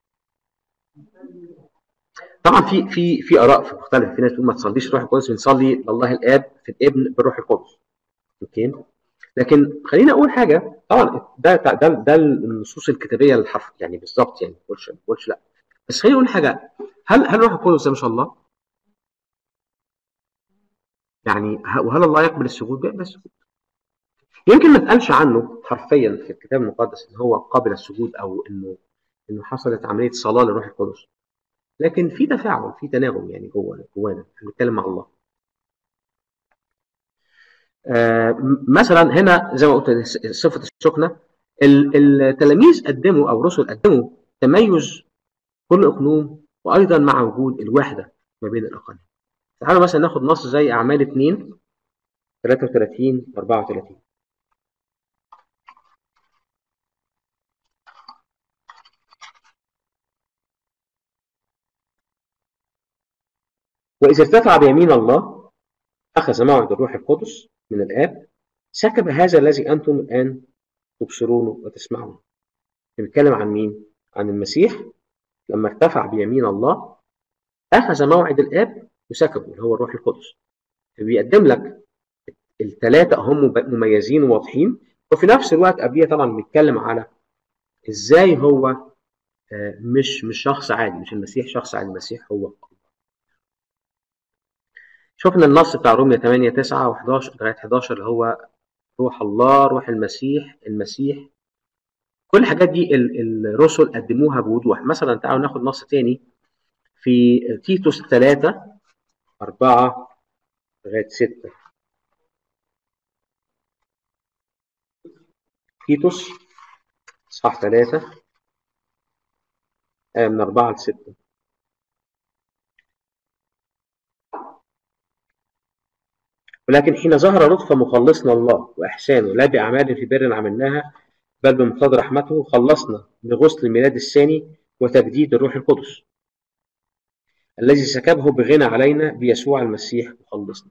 طبعا في في في اراء في مختلفه في ناس بتقول ما تصليش الروح القدس بنصلي لله الاب في الابن بالروح القدس اوكي لكن خليني اقول حاجه طبعا ده ده ده النصوص الكتابيه الحرف يعني بالظبط يعني ما بقولش ما بقولش لا بس خليني اقول حاجه هل هل الروح القدس ده مش الله؟ يعني ه- وهل الله يقبل السجود؟ بيقبل السجود يمكن ما اتقالش عنه حرفيا في الكتاب المقدس ان هو قابل السجود او انه انه حصلت عمليه صلاه للروح القدس لكن في تفاعل في تناغم يعني جوه جوانا احنا بنتكلم مع الله آه، م- مثلا هنا زي ما قلت س- صفه السكنه ال- التلاميذ قدموا او الرسل قدموا تميز كل اقنوم وايضا مع وجود الوحده ما بين الاقانيم تعالوا مثلا ناخد نص زي اعمال 2 33 34 وإذا ارتفع بيمين الله أخذ موعد الروح القدس من الآب سكب هذا الذي أنتم الآن تبصرونه وتسمعونه بنتكلم عن مين؟ عن المسيح لما ارتفع بيمين الله أخذ موعد الآب وسكبه اللي هو الروح القدس بيقدم لك الثلاثة هم مب- مميزين وواضحين وفي نفس الوقت قبليه طبعا بنتكلم على ازاي هو آه، مش مش شخص عادي مش المسيح شخص عادي المسيح هو شفنا النص بتاع رومية 8 9 و11 لغايه 11 اللي هو روح الله روح المسيح المسيح كل الحاجات دي ال- الرسل قدموها بوضوح مثلا تعالوا ناخد نص تاني في تيتوس 3 4 لغايه 6 تيتوس اصحاح 3 آية من 4 ل 6 ولكن حين ظهر لطف مخلصنا الله وإحسانه لا بأعمال في بر عملناها بل بمقتضى رحمته خلصنا بغسل الميلاد الثاني وتجديد الروح القدس الذي سكبه بغنى علينا بيسوع المسيح مخلصنا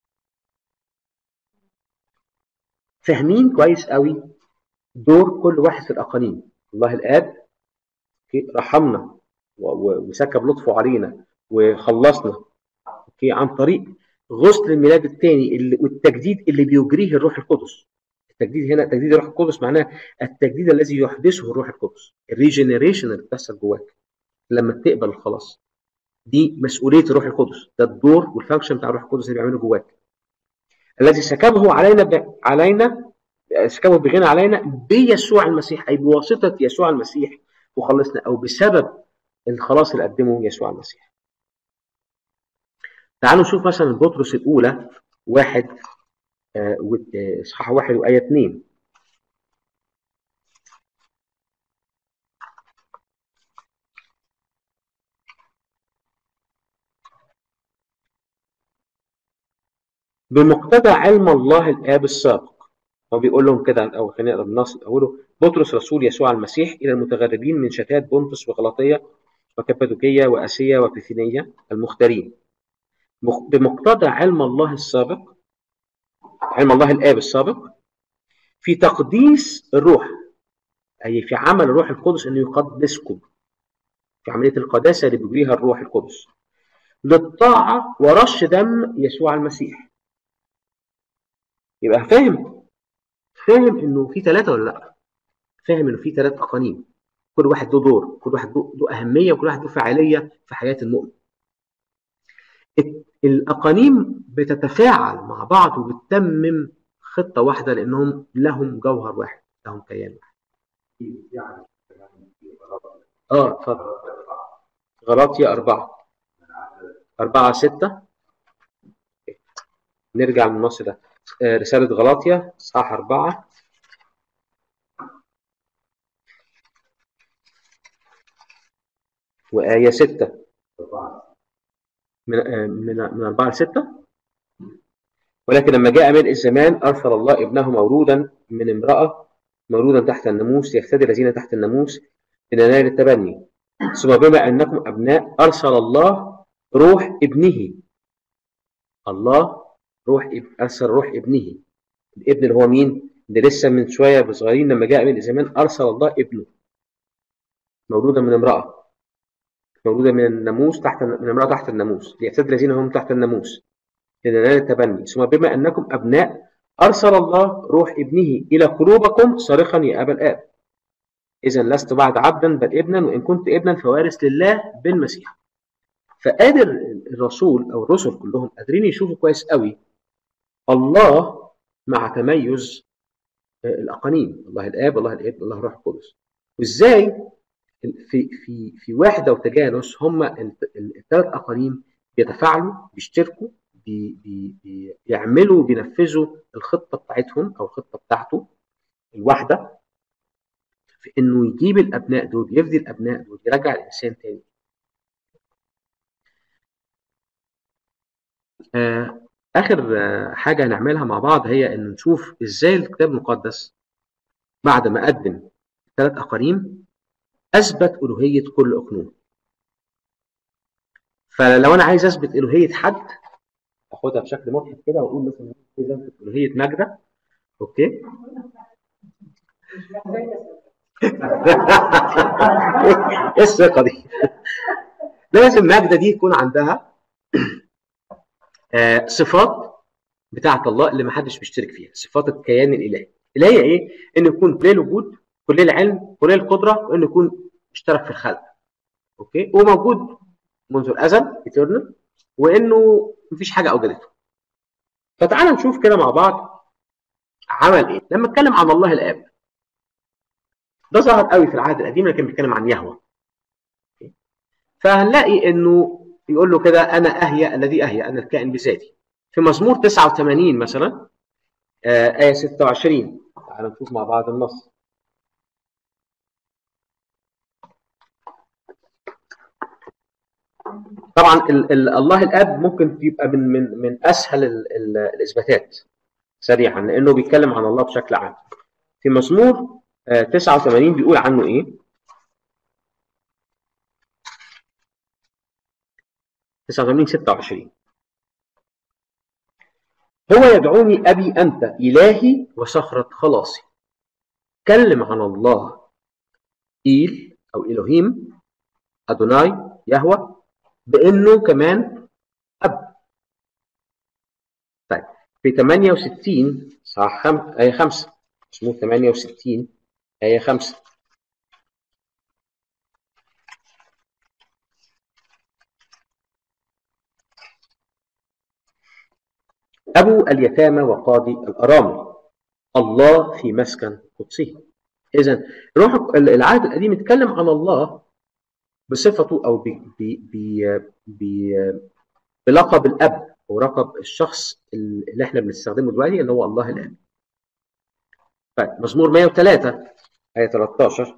فاهمين كويس قوي دور كل واحد في الأقانيم الله الآب أوكي، رحمنا و- و- وسكب لطفه علينا وخلصنا اوكي عن طريق غسل الميلاد الثاني اللي والتجديد اللي بيجريه الروح القدس التجديد هنا تجديد الروح القدس معناه التجديد الذي يحدثه الروح القدس الريجنريشن اللي بتحصل جواك لما تقبل الخلاص دي مسؤوليه الروح القدس ده الدور والفانكشن بتاع الروح القدس اللي بيعمله جواك الذي سكبه علينا ب... علينا سكبه بغنى علينا بيسوع المسيح اي بواسطه يسوع المسيح وخلصنا او بسبب الخلاص اللي قدمه يسوع المسيح تعالوا نشوف مثلا بطرس الاولى واحد آه، و- آه، اصحاح واحد وايه اثنين بمقتضى علم الله الاب السابق هو بيقول لهم كده او خلينا نقرا النص الاول بطرس رسول يسوع المسيح الى المتغربين من شتات بونتس وغلاطيه وكبادوكيه واسيا وبيثينيه المختارين مق- بمقتضى علم الله السابق علم الله الاب السابق في تقديس الروح اي في عمل الروح القدس انه يقدسكم في عمليه القداسه اللي بيجريها الروح القدس للطاعه ورش دم يسوع المسيح يبقى فاهم فاهم انه في ثلاثه ولا لا فاهم انه في ثلاث اقانيم كل واحد له دور كل واحد له له اهميه وكل واحد له فعاليه في حياه المؤمن الت- الاقانيم بتتفاعل مع بعض وبتتمم خطه واحده لانهم لهم جوهر واحد لهم كيان واحد يعني اه اتفضل غلاطيا أربعة أربعة ستة نرجع من النص ده آه، رسالة غلاطيا إصحاح أربعة وآية ستة من آه، من من أربعة لستة ولكن لما جاء ملء الزمان أرسل الله ابنه مولودا من امرأة مولودا تحت الناموس ليفتدي الذين تحت الناموس لننال التبني ثم بما أنكم أبناء أرسل الله روح ابنه الله روح إب- أرسل روح ابنه الابن اللي هو مين؟ اللي لسه من شوية بصغيرين لما جاء من الزمان أرسل الله ابنه مولودا من امرأة مولودا من الناموس تحت من امرأة تحت الناموس ليفتدي الذين هم تحت الناموس لننال التبني ثم بما أنكم أبناء أرسل الله روح ابنه إلى قلوبكم صارخا يا أبا الآب إذا لست بعد عبدا بل ابنا وإن كنت ابنا فوارث لله بالمسيح فقادر الرسول أو الرسل كلهم قادرين يشوفوا كويس قوي الله مع تميز آه، الأقانيم الله الآب الله الابن الله الروح القدس وإزاي في في في وحدة وتجانس هم الثلاث أقانيم بيتفاعلوا بيشتركوا بي بي بي بيعملوا بينفذوا الخطة بتاعتهم أو الخطة بتاعته الواحدة في إنه يجيب الأبناء دول يفدي الأبناء دول يرجع الإنسان تاني آه، آخر آه، حاجة هنعملها مع بعض هي إن نشوف إزاي الكتاب المقدس بعد ما قدم ثلاث أقانيم أثبت ألوهية كل أقنوم فلو أنا عايز أثبت ألوهية حد أخدها بشكل مضحك كده وأقول مثلا عايز أثبت ألوهية ماجدة أوكي إيه الثقة دي؟ لازم ماجدة دي يكون عندها آه، صفات بتاعة الله اللي محدش بيشترك فيها صفات الكيان الإلهي اللي هي إيه؟ إنه يكون كلية الوجود كلية العلم كلية القدرة وإنه يكون اشترك في الخلق أوكي وموجود منذ الأزل eternal وإنه مفيش حاجة أوجدته فتعال نشوف كده مع بعض عمل إيه لما اتكلم عن الله الآب ده ظهر قوي في العهد القديم لكن بيتكلم عن يهوه أوكي؟ فهنلاقي إنه يقول له كده أنا أهيا الذي أهيا أنا الكائن بذاتي في مزمور 89 مثلا آه، آية 26 تعالوا نشوف مع بعض النص طبعا ال ال الله الاب ممكن يبقى من من من اسهل ال ال الاثباتات سريعا لانه بيتكلم عن الله بشكل عام في مزمور آه، 89 بيقول عنه ايه 89 26 هو يدعوني ابي انت الهي وصخره خلاصي كلم عن الله إيل أو إلهيم أدوناي يهوى بأنه كمان أب طيب في 68 صح خم... آية 5 اسمه 68 آية 5 أبو اليتامى وقاضي الأرامل الله في مسكن قدسه إذا روح العهد القديم يتكلم عن الله بصفته أو ب ب ب ب بلقب الأب ولقب الشخص اللي احنا بنستخدمه دلوقتي اللي هو الله الآب. طيب مزمور 103 آية 13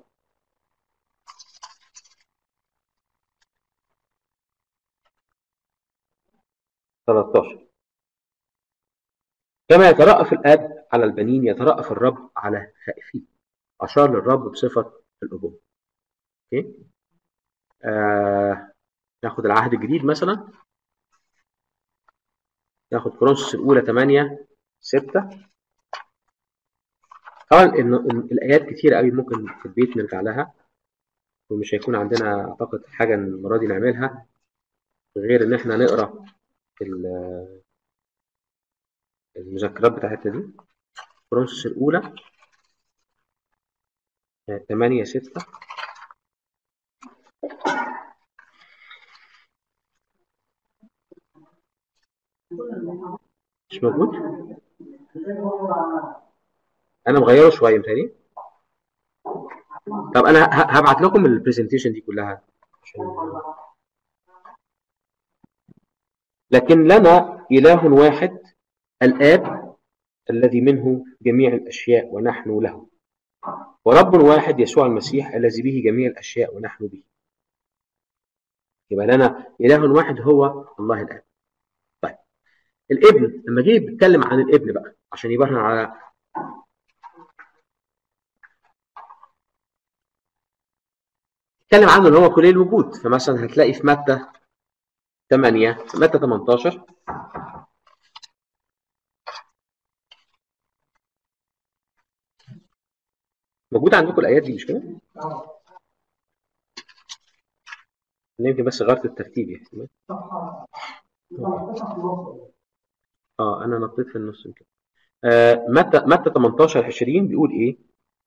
13 كما يترأف الآب على البنين يترأف الرب على خائفيه أشار للرب بصفة الأبوة. أوكي؟ آه ناخد العهد الجديد مثلا ناخد كورنثوس الأولى 8 6 طبعا إن الآيات كتير قوي ممكن في البيت نرجع لها ومش هيكون عندنا أعتقد حاجة المرة دي نعملها غير إن إحنا نقرأ المذكرات بتاعتنا دي كورنثوس الأولى 8 6 مش موجود انا مغيره شويه متهيألي طب انا ه- هبعت لكم البرزنتيشن دي كلها عشان لكن لنا إله واحد الآب الذي منه جميع الأشياء ونحن له ورب واحد يسوع المسيح الذي به جميع الأشياء ونحن به يبقى لنا إله واحد هو الله الآب طيب الابن لما جه بيتكلم عن الابن بقى عشان يبرهن على اتكلم عنه ان هو كلية الوجود فمثلا هتلاقي في متى 8 في متى 18 موجود عندكم الايات دي مش كده؟ أنا يمكن بس غيرت الترتيب يعني اه انا نطيت في النص يمكن آه متى متى 18 20 بيقول ايه؟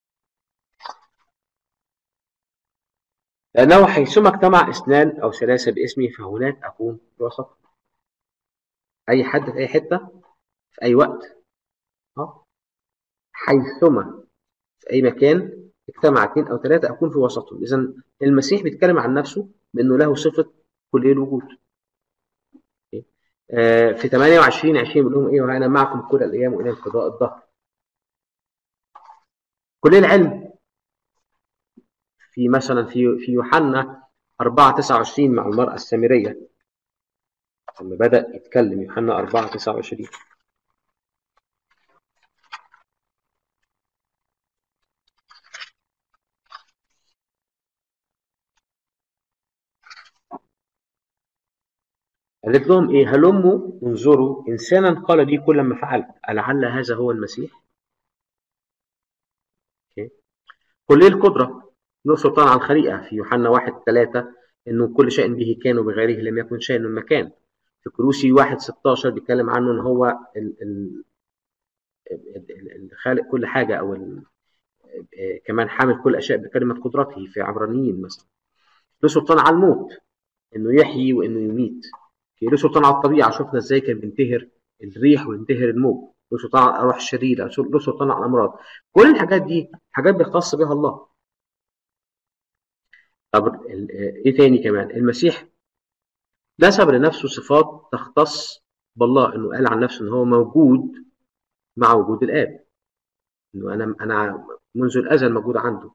لأنه حيثما اجتمع اثنان أو ثلاثة باسمي فهناك أكون في وسطهم. أي حد في أي حتة في أي وقت اه حيثما في أي مكان اجتمع اثنين أو ثلاثة أكون في وسطهم. إذا المسيح بيتكلم عن نفسه بأنه له صفة كلية الوجود. آه في 28 20 بيقول لهم إيه وأنا معكم كل الأيام وإلى انقضاء الدهر. كل العلم في مثلا في في يوحنا 4 29 مع المرأة السامرية لما بدأ يتكلم يوحنا 4 29 قالت لهم ايه هلموا انظروا انسانا قال لي كل ما فعلت ألعل هذا هو المسيح أوكي. كل القدرة له سلطان على الخليقة في يوحنا 1 3 انه كل شيء به كان وبغيره لم يكن شيء من مكان في كروسي 1 16 بيتكلم عنه ان هو ال ال ال- الخالق كل حاجة او ال آه، كمان حامل كل اشياء بكلمة قدرته في عبرانيين مثلا له سلطان على الموت انه يحيي وانه يميت له سلطان على الطبيعة شفنا ازاي كان بينتهر الريح وينتهر الموج له سلطان على الارواح الشريرة له سلطان على الامراض كل الحاجات دي حاجات بيختص بها الله طب ال- ايه تاني كمان المسيح نسب لنفسه صفات تختص بالله انه قال عن نفسه ان هو موجود مع وجود الاب انه انا انا منذ الازل موجود عنده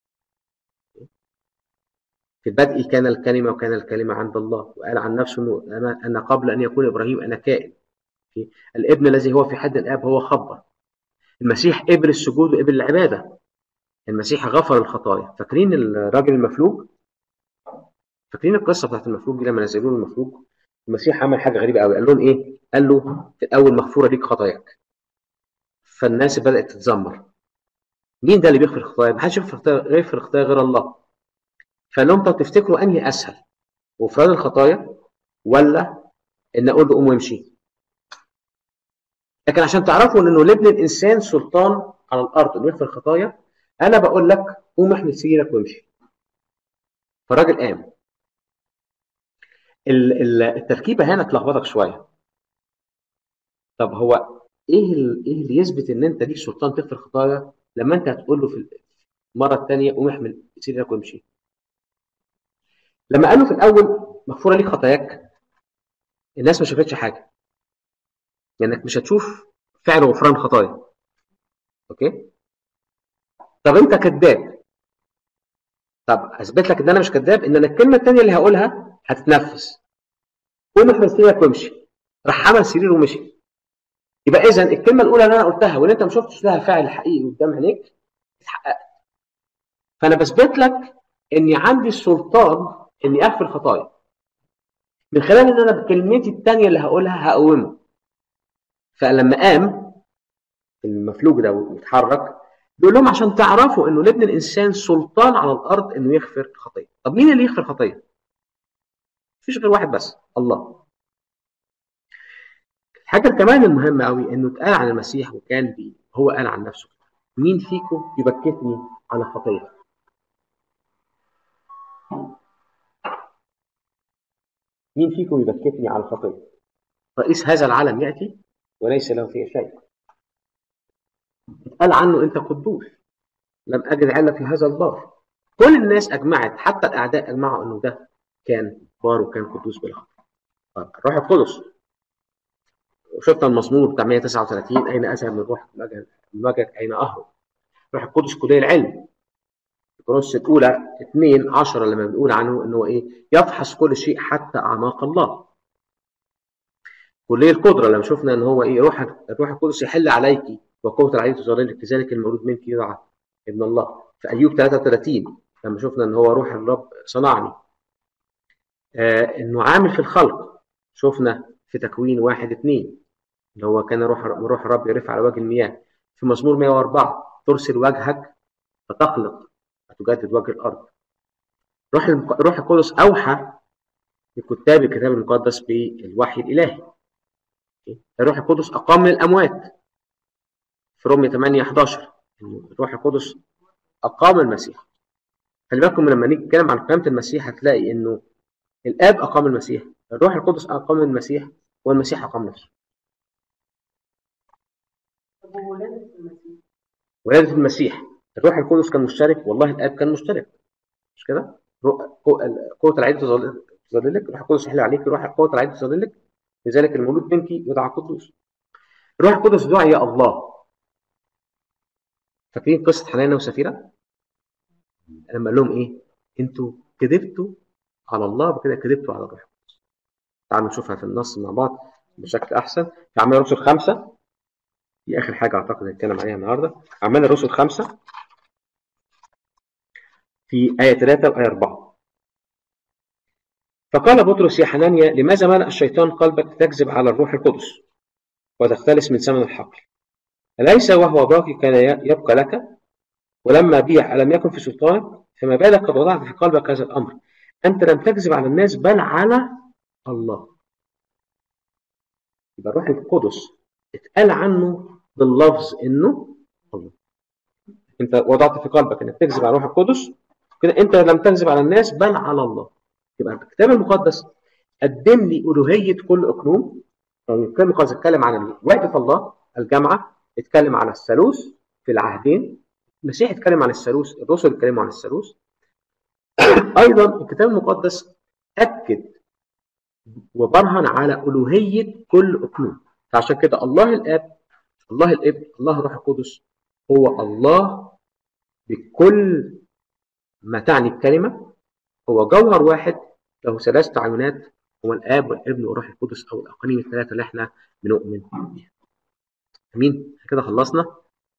في البدء كان الكلمه وكان الكلمه عند الله وقال عن نفسه انه انا انا قبل ان يكون ابراهيم انا كائن الابن الذي هو في حد الاب هو خبر المسيح قبل السجود وقبل العباده المسيح غفر الخطايا فاكرين الراجل المفلوج فاكرين القصه بتاعت المفلوج دي لما نزلوا له المفلوج المسيح عمل حاجه غريبه قوي قال لهم ايه قال له في الاول مغفوره ليك خطاياك فالناس بدات تتذمر مين ده اللي بيغفر الخطايا ما حدش يغفر الخطايا- يغفر الخطايا غير الله فقال لهم طب تفتكروا انهي اسهل غفران الخطايا ولا ان اقول له قوم وامشي لكن عشان تعرفوا انه لابن الانسان سلطان على الارض انه يغفر الخطايا انا بقول لك قوم احمل سريرك وامشي فالراجل قام ال- ال- التركيبه هنا تلخبطك شويه طب هو ايه ال- ايه اللي يثبت ان انت ليك سلطان تغفر خطايا لما انت هتقول له في المره الثانيه قوم احمل سريرك وامشي لما قال له في الاول مغفوره ليك خطاياك الناس ما شافتش حاجه لانك مش هتشوف فعل غفران خطايا اوكي طب انت كذاب طب اثبت لك ان انا مش كذاب ان انا الكلمه الثانيه اللي هقولها هتتنفذ قوم احمل سريرك وامشي راح حمل سريره ومشي يبقى اذا الكلمه الاولى اللي انا قلتها واللي انت ما شفتش لها فعل حقيقي قدام عينيك اتحققت فانا بثبت لك اني عندي السلطان اني اغفر خطايا من خلال ان انا بكلمتي الثانيه اللي هقولها هقومه فلما قام المفلوج ده واتحرك بيقول لهم عشان تعرفوا انه لابن الانسان سلطان على الارض انه يغفر خطيه طب مين اللي يغفر خطيه مفيش غير واحد بس الله الحاجه كمان المهمه قوي انه اتقال عن المسيح وكان بي هو قال عن نفسه مين فيكم يبكتني على خطيه مين فيكم يبكتني على الخطيه رئيس هذا العالم ياتي وليس له فيه شيء قال عنه انت قدوس لم اجد عله في هذا البار كل الناس اجمعت حتى الاعداء اجمعوا انه ده كان بار وكان قدوس بالحق طيب الروح القدس شفنا المزمور بتاع 139 اين اذهب من روح المجد اين اهرب روح القدس كليه العلم كورنثوس الاولى 2 10 لما بنقول عنه انه ايه يفحص كل شيء حتى اعماق الله كليه القدره لما شفنا ان هو ايه روح الروح القدس يحل عليك وقوه العلي تظللك كذلك المولود منك يدعى ابن الله في ايوب 33 لما شفنا ان هو روح الرب صنعني آه انه عامل في الخلق شفنا في تكوين واحد اثنين اللي هو كان روح روح الرب يرفع على وجه المياه في مزمور 104 ترسل وجهك فتخلق وتجدد وجه الارض روح روح القدس اوحى لكتاب الكتاب المقدس بالوحي الالهي الروح القدس اقام من الاموات في رومية 8 11 الروح القدس اقام المسيح خلي بالكم لما نيجي نتكلم عن قيامه المسيح هتلاقي انه الاب اقام المسيح الروح القدس اقام المسيح والمسيح اقام نفسه طب وولادة المسيح ولادة المسيح الروح القدس كان مشترك والله الاب كان مشترك مش كده؟ قوة العيد تظللك الروح القدس يحل عليك روح قوة العيد تظللك لذلك المولود منك يدعى قدوس الروح القدس دعي الله فاكرين قصة حنانيا وسفيرة؟ لما قال لهم ايه؟ انتوا كذبتوا على الله وكده كذبتوا على الروح القدس. تعالوا نشوفها في النص مع بعض بشكل احسن في اعمال الرسل خمسة دي اخر حاجة اعتقد هنتكلم عليها النهارده اعمال الرسل خمسة في آية 3 وآية 4 فقال بطرس يا حنانيا لماذا ملأ الشيطان قلبك تكذب على الروح القدس وتختلس من ثمن الحقل أليس وهو باقي كان يبقى لك ولما بيع ألم يكن في سلطانك فما بالك قد وضعت في قلبك هذا الأمر أنت لم تكذب على الناس بل على الله يبقى الروح القدس اتقال عنه باللفظ إنه الله أنت وضعت في قلبك إنك تكذب على الروح القدس كده أنت لم تكذب على الناس بل على الله يبقى الكتاب المقدس قدم لي ألوهية كل أقنوم يعني الكتاب المقدس اتكلم عن وحدة الله الجامعة اتكلم على الثالوث في العهدين المسيح اتكلم عن الثالوث الرسل اتكلموا عن الثالوث ايضا الكتاب المقدس اكد وبرهن على الوهيه كل اقنوم فعشان كده الله الاب الله الابن الله الروح القدس هو الله بكل ما تعني الكلمه هو جوهر واحد له ثلاث تعينات هو الاب والابن والروح القدس او الاقانيم الثلاثه اللي احنا بنؤمن بيها امين كده خلصنا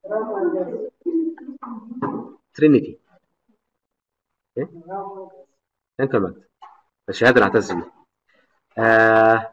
ترينيتي ايه ثانك يو الشهاده اللي اعتز بيها آه